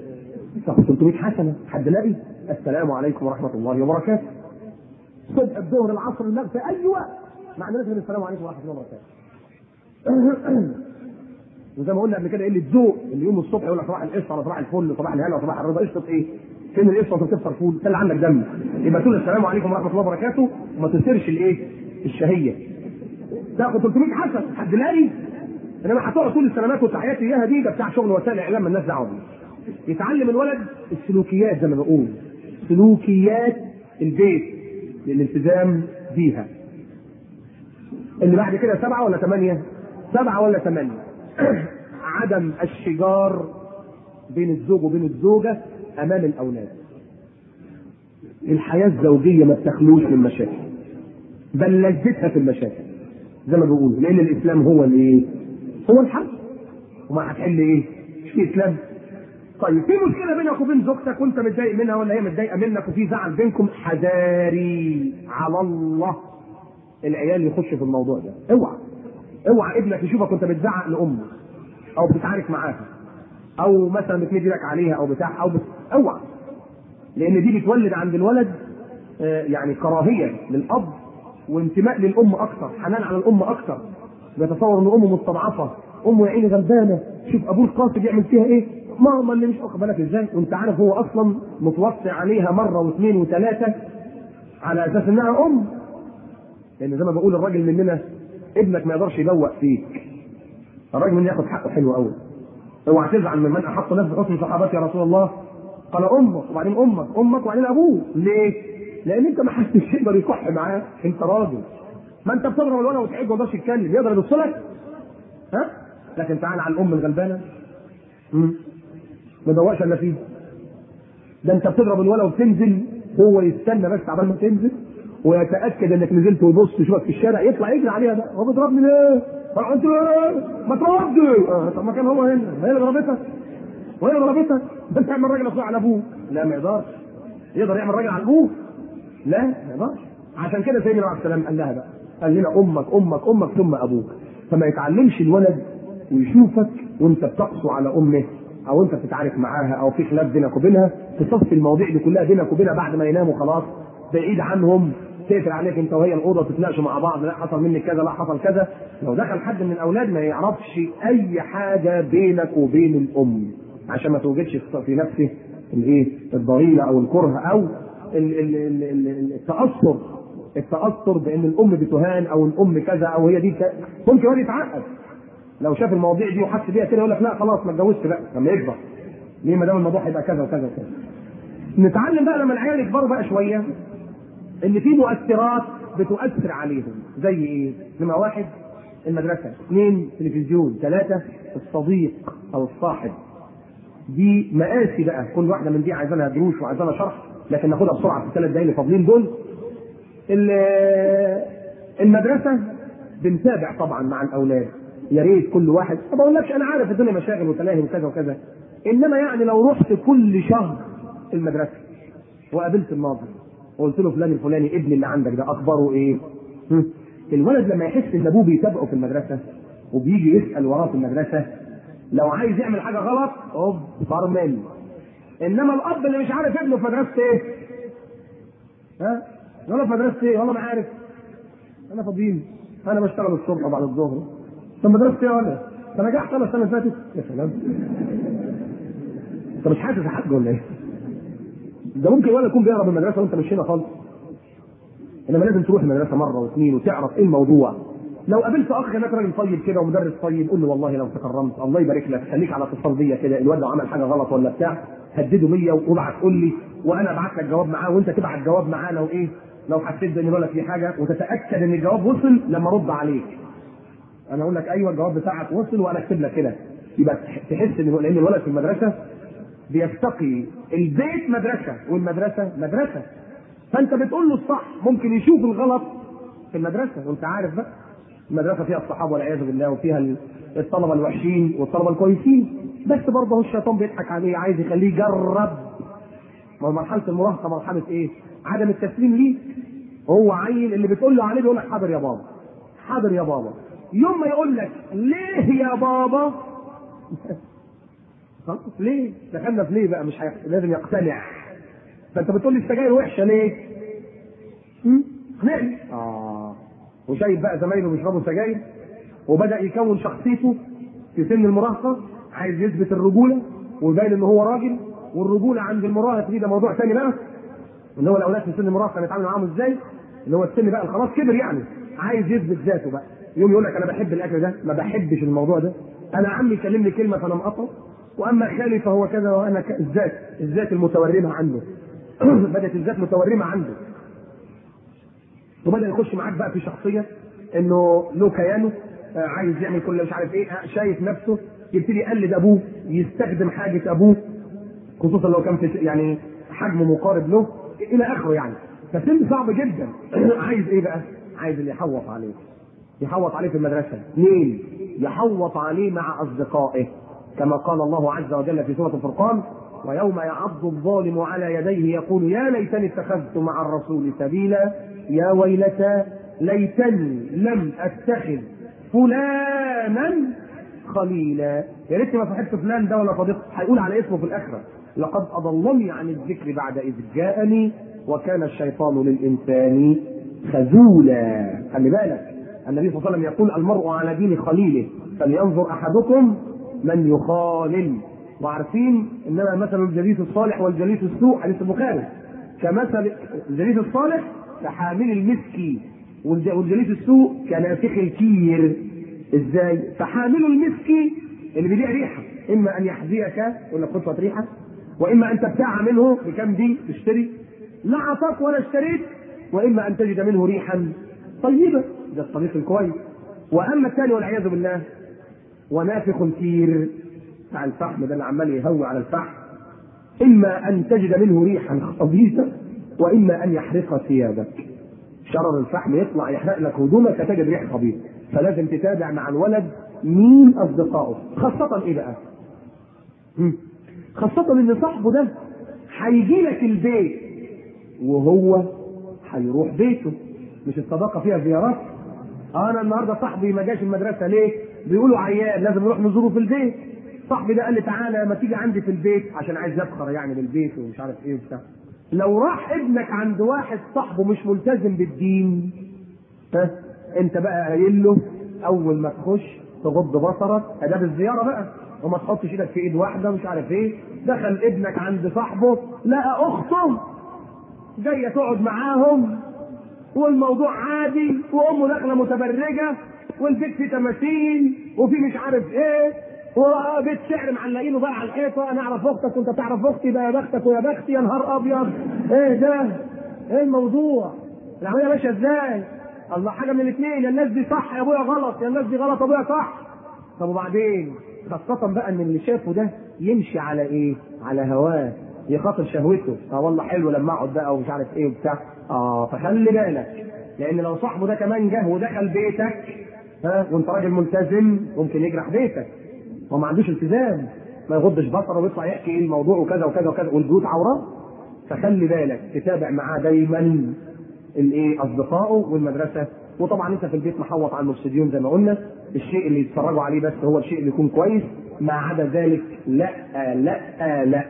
Speaker 2: 300 حسنه حد لاقي السلام عليكم ورحمه الله وبركاته صبح الظهر العصر المغرب في اي وقت ما عندناش غير السلام عليكم ورحمه الله وبركاته وزي ما قلنا قبل كده قله ذوق اللي يوم الصبح يقول لك صباح القشطه ولا صباح الفل صباح الهلا وصباح الرضا قشطه ايه؟ فين القشطه وانت بتفطر فول؟ ده اللي عندك دم يبقى تقول السلام عليكم ورحمه الله وبركاته وما تثيرش الايه؟ الشهيه تاخد 300 حسن حد لاقي انما هتقعد طول السلامات والتحيات اياها دي ده بتاع شغل وسائل الاعلام الناس دعوه بيه يتعلم الولد السلوكيات زي ما بقول سلوكيات البيت للالتزام بيها اللي بعد كده سبعه ولا ثمانيه؟ سبعه ولا ثمانيه؟ عدم الشجار بين الزوج وبين الزوجه امام الاولاد. الحياه الزوجيه ما بتخلوش من مشاكل. بل لذتها في المشاكل. زي ما بيقولوا لان الاسلام هو الايه؟ هو الحل. وما هتحل ايه؟ مش في اسلام. طيب في مشكله بينك وبين زوجتك وانت متضايق منها ولا هي متضايقه منك وفي زعل بينكم حذاري على الله العيال يخشوا في الموضوع ده اوعى اوعى ابنك يشوفك وانت بتزعق لامه او بتتعارك معاها او مثلا بتمد ايدك عليها او بتاع او بت... اوعى لان دي بتولد عند الولد آه، يعني كراهيه للاب وانتماء للام اكثر حنان على الام اكثر بيتصور ان امه مستضعفه امه يا عيني غلبانه شوف ابوه القاسي بيعمل فيها ايه ماما اللي مش واخد بالك ازاي وانت عارف هو اصلا متوصي عليها مره واثنين وثلاثه على اساس انها ام لان زي ما بقول الراجل مننا ابنك ما يقدرش يبوق فيك الراجل مننا ياخد حقه حلو قوي اوعى تزعل من من احط نفس بحسن صحابتي يا رسول الله قال امك وبعدين امك امك وبعدين ابوه ليه؟ لان انت ما حدش يقدر يكح معاه انت راجل ما انت بتضرب الولد وتعيد ما يقدرش يتكلم يقدر يبص لك ها؟ لكن تعال على الام الغلبانه مم. ما دوقش الا فيه ده انت بتضرب الولد وبتنزل هو يستنى بس عبال ما تنزل ويتاكد انك نزلت ويبص يشوفك في الشارع يطلع يجري عليها بقى هو بيضربني ليه؟ قلت له ما تردي آه، طب ما كان هو هنا هي اللي ضربتك وهي اللي ضربتك انت تعمل راجل اصلا على ابوه لا ما يقدرش يقدر يعمل راجل على ابوه لا ما يقدرش عشان كده سيدنا عليه السلام قال لها بقى قال لنا امك امك امك ثم ابوك فما يتعلمش الولد ويشوفك وانت بتقسو على امه او انت بتتعارك معاها او في خلاف بينك وبينها تصفي المواضيع دي كلها بينك وبينها بعد ما يناموا خلاص بعيد عنهم تقفل عليك انت وهي الاوضه تتناقشوا مع بعض لا حصل منك كذا لا حصل كذا لو دخل حد من الاولاد ما يعرفش اي حاجه بينك وبين الام عشان ما توجدش في نفسه الايه الضريره او الكره او ال- ال- ال- ال- التاثر التاثر بان الام بتهان او الام كذا او هي دي ك... ممكن الواد يتعقد لو شاف المواضيع دي وحس بيها كده يقول لك لا خلاص ما اتجوزش بقى لما يكبر ليه ما دام الموضوع هيبقى كذا وكذا وكذا نتعلم بقى لما العيال يكبروا بقى شويه ان في مؤثرات بتؤثر عليهم زي ايه؟ نمرة واحد المدرسة، اثنين تلفزيون، ثلاثة الصديق أو الصاحب. دي مقاسي بقى كل واحدة من دي عايزة لها دروس وعايزة لها شرح لكن ناخدها بسرعة في الثلاث دقايق اللي فاضلين دول. ال- المدرسة بنتابع طبعا مع الأولاد يا ريت كل واحد ما بقولكش أنا عارف الدنيا مشاغل وتلاهي وكذا وكذا إنما يعني لو رحت كل شهر المدرسة وقابلت الناظر وقلت له فلان الفلاني ابني اللي عندك ده اخباره ايه؟ هم؟ الولد لما يحس ان ابوه بيتابعه في المدرسه وبيجي يسال وراه في المدرسه لو عايز يعمل حاجه غلط اوب فرمل انما الاب اللي مش عارف ابنه في مدرسه ايه؟ ها؟ ولا في مدرسه ايه؟ والله ما عارف انا فاضيين انا بشتغل الصبح وبعد الظهر طب مدرسه ايه ولا؟ ده نجحت انا السنه اللي فاتت يا سلام انت مش حاسس حاجه ولا ايه؟ ده ممكن ولا يكون بيهرب من المدرسه وانت مش هنا خالص انما لازم تروح المدرسه مره واثنين وتعرف ايه الموضوع لو قابلت اخ هناك راجل طيب كده ومدرس طيب قول له والله لو تكرمت الله يبارك لك خليك على اتصال بيا كده الواد لو عمل حاجه غلط ولا بتاع هدده بيا وابعت قول لي وانا ابعت لك جواب معاه وانت تبعت جواب معاه لو ايه لو حسيت ان الولد فيه حاجه وتتاكد ان الجواب وصل لما ارد عليك انا اقول لك ايوه الجواب بتاعك وصل وانا اكتب لك كده يبقى تحس ان لان الولد في المدرسه بيستقي البيت مدرسة والمدرسة مدرسة فأنت بتقول له الصح ممكن يشوف الغلط في المدرسة وأنت عارف بقى المدرسة فيها الصحابة والعياذ بالله وفيها الطلبة الوحشين والطلبة الكويسين بس برضه الشيطان بيضحك عليه عايز يخليه يجرب ما هو مرحلة المراهقة مرحلة إيه؟ عدم التسليم ليه هو عيل اللي بتقول له عليه بيقول لك حاضر يا بابا حاضر يا بابا يوم ما يقول لك ليه يا بابا خلاص ليه؟ دخلنا في ليه بقى مش هيح... لازم يقتنع فانت بتقول لي السجاير وحشه ليه؟ هم؟ اقنعني اه وشايف بقى زمايله بيشربوا سجاير وبدا يكون شخصيته في سن المراهقه عايز يثبت الرجوله ويبين ان هو راجل والرجوله عند المراهق دي ده موضوع ثاني بقى اللي هو الاولاد في سن المراهقه نتعامل معاهم ازاي؟ اللي هو السن بقى خلاص كبر يعني عايز يثبت ذاته بقى يوم يقول لك انا بحب الاكل ده ما بحبش الموضوع ده انا عمي كلمني كلمه فانا مقطع واما خالي فهو كذا وانا ك... الذات الذات المتورمه عنده بدات الذات متورمه عنده وبدا يخش معاك بقى في شخصيه انه له كيانه آه، عايز يعمل كل مش عارف ايه آه، شايف نفسه يبتدي يقلد ابوه يستخدم حاجه ابوه خصوصا لو كان في يعني حجمه مقارب له الى اخره يعني فسن صعب جدا عايز ايه بقى؟ عايز اللي يحوط عليه يحوط عليه في المدرسه اثنين يحوط عليه مع اصدقائه كما قال الله عز وجل في سوره الفرقان ويوم يعض الظالم على يديه يقول يا ليتني اتخذت مع الرسول سبيلا يا ويلتى ليتني لم اتخذ فلانا خليلا يا ريتني ما صاحبت فلان ده ولا صديق هيقول على اسمه في الاخره لقد اضلني عن الذكر بعد اذ جاءني وكان الشيطان للانسان خذولا خلي بالك النبي صلى الله عليه وسلم يقول المرء على دين خليله فلينظر احدكم من يخالل وعارفين انما مثل الجليس الصالح والجليس السوء حديث البخاري كمثل الجليس الصالح كحامل المسك والج- والجليس السوء كنافخ الكير ازاي؟ فحامل المسك اللي بيبيع ريحه اما ان يحذيك يقول لك خد شوية ريحه واما ان تبتاع منه بكم دي تشتري لا اعطاك ولا اشتريت واما ان تجد منه ريحا طيبه ده الطريق الكويس واما الثاني والعياذ بالله ونافخ كير بتاع الفحم ده اللي عمال يهوي على الفحم اما ان تجد منه ريحا خبيثه واما ان يحرق ثيابك شرر الفحم يطلع يحرق لك هدومك فتجد ريح خبيث فلازم تتابع مع الولد مين اصدقائه خاصة ايه بقى؟ مم. خاصة ان صاحبه ده هيجي لك البيت وهو هيروح بيته مش الصداقة فيها زيارات انا النهارده صاحبي ما جاش المدرسة ليه؟ بيقولوا عيان لازم نروح نزوره في البيت صاحبي ده قال لي تعالى ما تيجي عندي في البيت عشان عايز يفخر يعني بالبيت ومش عارف ايه وبتاع لو راح ابنك عند واحد صاحبه مش ملتزم بالدين ها انت بقى قايل له اول ما تخش تغض بصرك اداب الزياره بقى وما تحطش ايدك في ايد واحده مش عارف ايه دخل ابنك عند صاحبه لقى اخته جايه تقعد معاهم والموضوع عادي وامه داخله متبرجه والبيت فيه تماثيل وفي مش عارف ايه وبيت شعر معلقينه بقى على الحيطه انا اعرف اختك وانت تعرف اختي ده يا بختك ويا بختي يا نهار ابيض ايه ده؟ ايه الموضوع؟ العمليه ماشيه ازاي؟ الله حاجه من الاثنين يا الناس دي صح يا ابويا غلط يا الناس دي غلط ابويا صح طب وبعدين خاصة بقى ان اللي شافه ده يمشي على ايه؟ على هواه يخاطر شهوته اه والله حلو لما اقعد بقى ومش عارف ايه وبتاع اه فخلي بالك لان لو صاحبه ده كمان جه ودخل بيتك ها وانت راجل ملتزم ممكن يجرح بيتك هو ما عندوش التزام ما يغضش بصره ويطلع يحكي ايه الموضوع وكذا وكذا وكذا والبيوت عورات فخلي بالك تتابع معاه دايما الايه اصدقائه والمدرسه وطبعا انت في البيت محوط على المفسدين زي ما قلنا الشيء اللي يتفرجوا عليه بس هو الشيء اللي يكون كويس ما عدا ذلك لا لا لا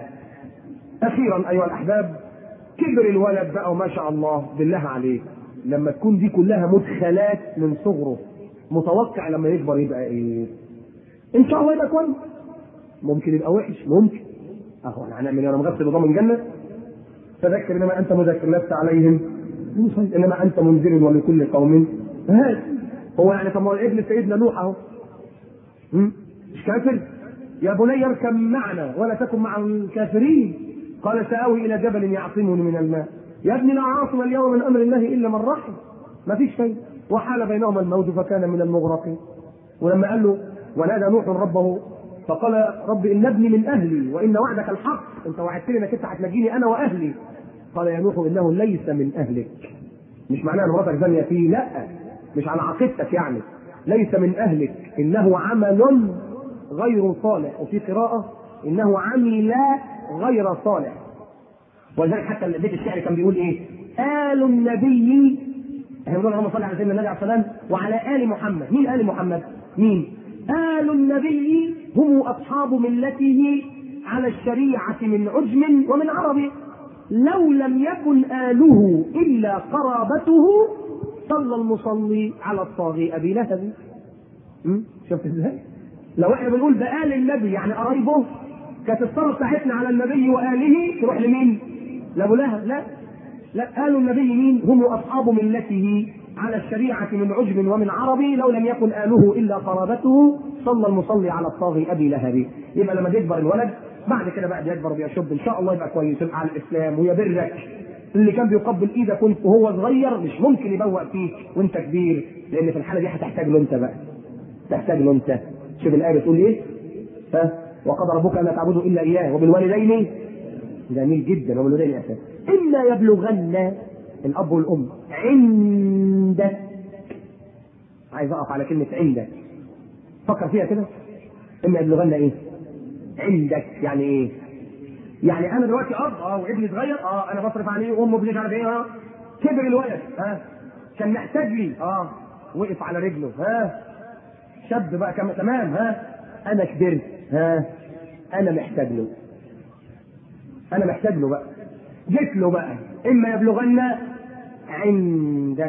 Speaker 2: اخيرا ايها الاحباب كبر الولد بقى وما شاء الله بالله عليك لما تكون دي كلها مدخلات من صغره متوقع لما يكبر يبقى ايه ان شاء الله يبقى كويس ممكن يبقى وحش ممكن اهو انا هنعمل ايه انا مغسل بضامن جنه فذكر انما انت مذكر لست عليهم انما انت منذر ولكل قوم هاد هو يعني طب ما هو ابن سيدنا نوح اهو مش كافر يا بني اركب معنا ولا تكن مع الكافرين قال سآوي إلى جبل يعصمني من الماء يا ابني لا عاصم اليوم من أمر الله إلا من رحم ما فيش شيء وحال بينهما الموج فكان من المغرقين ولما قال له ونادى نوح ربه فقال رب إن ابني من أهلي وإن وعدك الحق أنت وعدتني إنك أنت هتنجيني أنا وأهلي قال يا نوح إنه ليس من أهلك مش معناه أن مراتك زانية فيه لا مش على عقيدتك يعني ليس من أهلك إنه عمل غير صالح وفي قراءة إنه عمل غير صالح ولذلك حتى بيت الشعر كان بيقول ايه؟ آل النبي احنا بنقول اللهم صل على سيدنا النبي عليه السلام وعلى آل محمد، مين آل محمد؟ مين؟ آل النبي هم أصحاب ملته على الشريعة من عجم ومن عرب لو لم يكن آله إلا قرابته صلى المصلي على الطاغي أبي لهب شفت ازاي؟ لو احنا بنقول بآل النبي يعني قرايبه كانت الصلاة بتاعتنا على النبي وآله تروح لمين؟ لأبو لهب لا لا قالوا النبي مين؟ هم أصحاب ملته على الشريعة من عجب ومن عربي لو لم يكن آله إلا قرابته صلى المصلي على الطاغي أبي لهب يبقى لما يكبر الولد بعد كده بقى بيكبر وبيشب إن شاء الله يبقى كويس يبقى على الإسلام ويبرك اللي كان بيقبل ايدك وانت وهو صغير مش ممكن يبوق فيك وانت كبير لان في الحاله دي هتحتاج له انت بقى تحتاج له انت شوف الايه بتقول ايه ها وقضى ربك الا تعبدوا الا اياه وبالوالدين جميل جدا وبالوالدين احسان اما يبلغن الاب والام عندك عايز اقف على كلمه عندك فكر فيها كده اما يبلغن ايه عندك يعني ايه يعني انا دلوقتي اب اه وابني صغير اه انا بصرف عليه وامه مش عارف ايه اه كبر الولد ها كان محتاج لي اه وقف على رجله ها شاب بقى كم تمام ها انا كبرت ها انا محتاج له انا محتاج له بقى جيت له بقى اما يبلغن عندك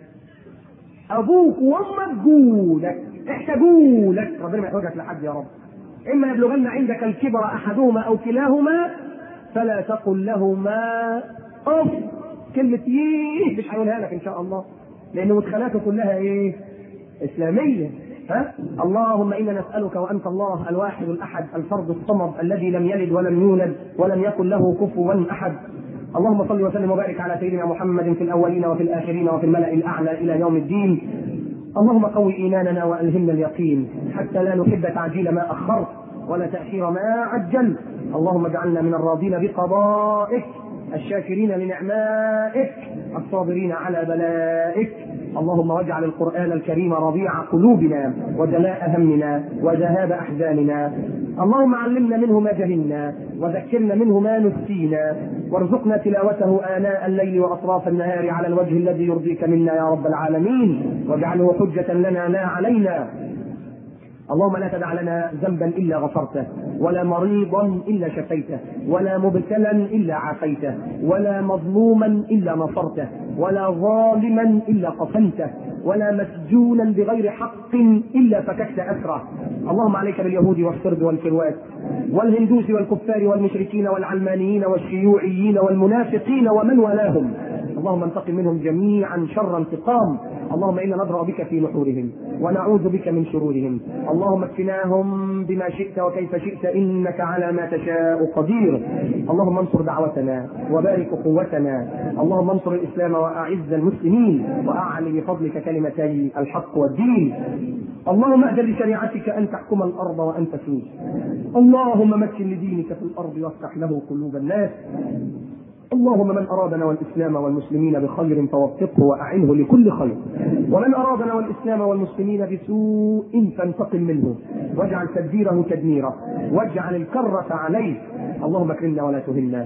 Speaker 2: ابوك وامك جولك احتاجولك ربنا ما يحتاجك لحد يا رب اما يبلغن عندك الكبر احدهما او كلاهما فلا تقل لهما اف كلمة ييه مش هقولها لك ان شاء الله لان مدخلاته كلها ايه؟ اسلامية ها؟ اللهم انا نسالك وانت الله الواحد الاحد الفرد الصمد الذي لم يلد ولم يولد ولم يكن له كفوا احد اللهم صل وسلم وبارك على سيدنا محمد في الاولين وفي الاخرين وفي الملا الاعلى الى يوم الدين اللهم قوي ايماننا والهمنا اليقين حتى لا نحب تعجيل ما اخرت ولا تاخير ما عجلت اللهم اجعلنا من الراضين بقضائك الشاكرين لنعمائك الصابرين على بلائك اللهم واجعل القرآن الكريم ربيع قلوبنا وجلاء همنا وذهاب أحزاننا اللهم علمنا منه ما جهلنا وذكرنا منه ما نسينا وارزقنا تلاوته آناء الليل وأطراف النهار على الوجه الذي يرضيك منا يا رب العالمين واجعله حجة لنا لا علينا اللهم لا تدع لنا ذنبا الا غفرته ولا مريضا الا شفيته ولا مبتلا الا عافيته ولا مظلوما الا نصرته ولا ظالما الا قسمته ولا مسجونا بغير حق الا فككت اسره اللهم عليك باليهود والصرد والكروات والهندوس والكفار والمشركين والعلمانيين والشيوعيين والمنافقين ومن والاهم اللهم انتقم منهم جميعا شر انتقام اللهم انا نبرا بك في نحورهم ونعوذ بك من شرورهم اللهم اكفناهم بما شئت وكيف شئت انك على ما تشاء قدير اللهم انصر دعوتنا وبارك قوتنا اللهم انصر الاسلام واعز المسلمين واعل بفضلك كلمتي الحق والدين اللهم اذن لشريعتك ان تحكم الارض وان تسود اللهم مكن لدينك في الارض وافتح له قلوب الناس اللهم من ارادنا والاسلام والمسلمين بخير فوفقه واعنه لكل خير ومن ارادنا والاسلام والمسلمين بسوء فانتقم منه واجعل تدبيره تدميره واجعل الكره عليه اللهم اكرمنا ولا تهنا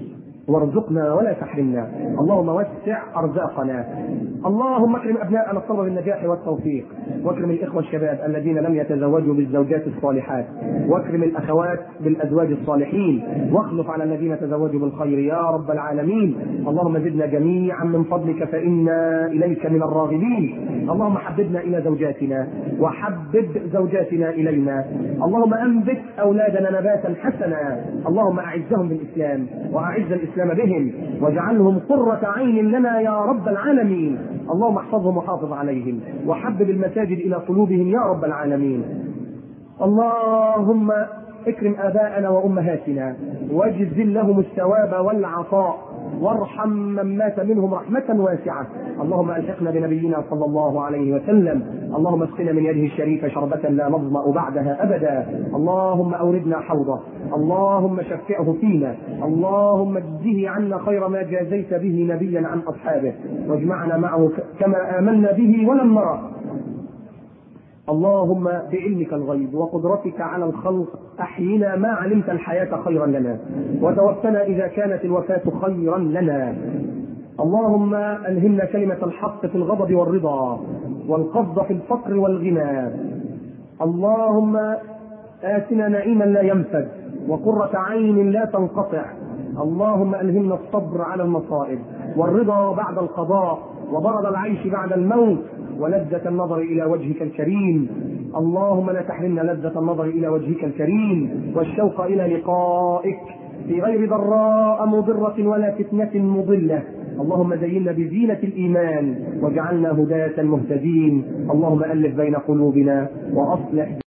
Speaker 2: وارزقنا ولا تحرمنا اللهم وسع ارزاقنا اللهم اكرم ابناءنا الطلبه بالنجاح والتوفيق واكرم الاخوه الشباب الذين لم يتزوجوا بالزوجات الصالحات واكرم الاخوات بالازواج الصالحين واخلف على الذين تزوجوا بالخير يا رب العالمين اللهم زدنا جميعا من فضلك فانا اليك من الراغبين اللهم حببنا الى زوجاتنا وحبب زوجاتنا الينا اللهم انبت اولادنا نباتا حسنا اللهم اعزهم بالاسلام واعز الاسلام بهم واجعلهم قرة عين لنا يا رب العالمين اللهم احفظهم وحافظ عليهم وحبب المساجد الى قلوبهم يا رب العالمين اللهم اكرم اباءنا وامهاتنا واجزل لهم الثواب والعطاء وارحم من مات منهم رحمة واسعة اللهم ألحقنا بنبينا صلى الله عليه وسلم اللهم اسقنا من يده الشريفة شربة لا نظمأ بعدها أبدا اللهم أوردنا حوضه اللهم شفعه فينا اللهم اجزه عنا خير ما جازيت به نبيا عن أصحابه واجمعنا معه كما آمنا به ولم نره اللهم بعلمك الغيب وقدرتك على الخلق احينا ما علمت الحياه خيرا لنا وتوفنا اذا كانت الوفاه خيرا لنا اللهم الهمنا كلمه الحق في الغضب والرضا والقصد في الفقر والغنى اللهم اتنا نعيما لا ينفد وقره عين لا تنقطع اللهم الهمنا الصبر على المصائب والرضا بعد القضاء وبرد العيش بعد الموت ولذة النظر إلى وجهك الكريم اللهم لا تحرمنا لذة النظر إلى وجهك الكريم والشوق إلى لقائك في غير ضراء مضرة ولا فتنة مضلة اللهم زينا بزينة الإيمان واجعلنا هداة مهتدين اللهم ألف بين قلوبنا وأصلح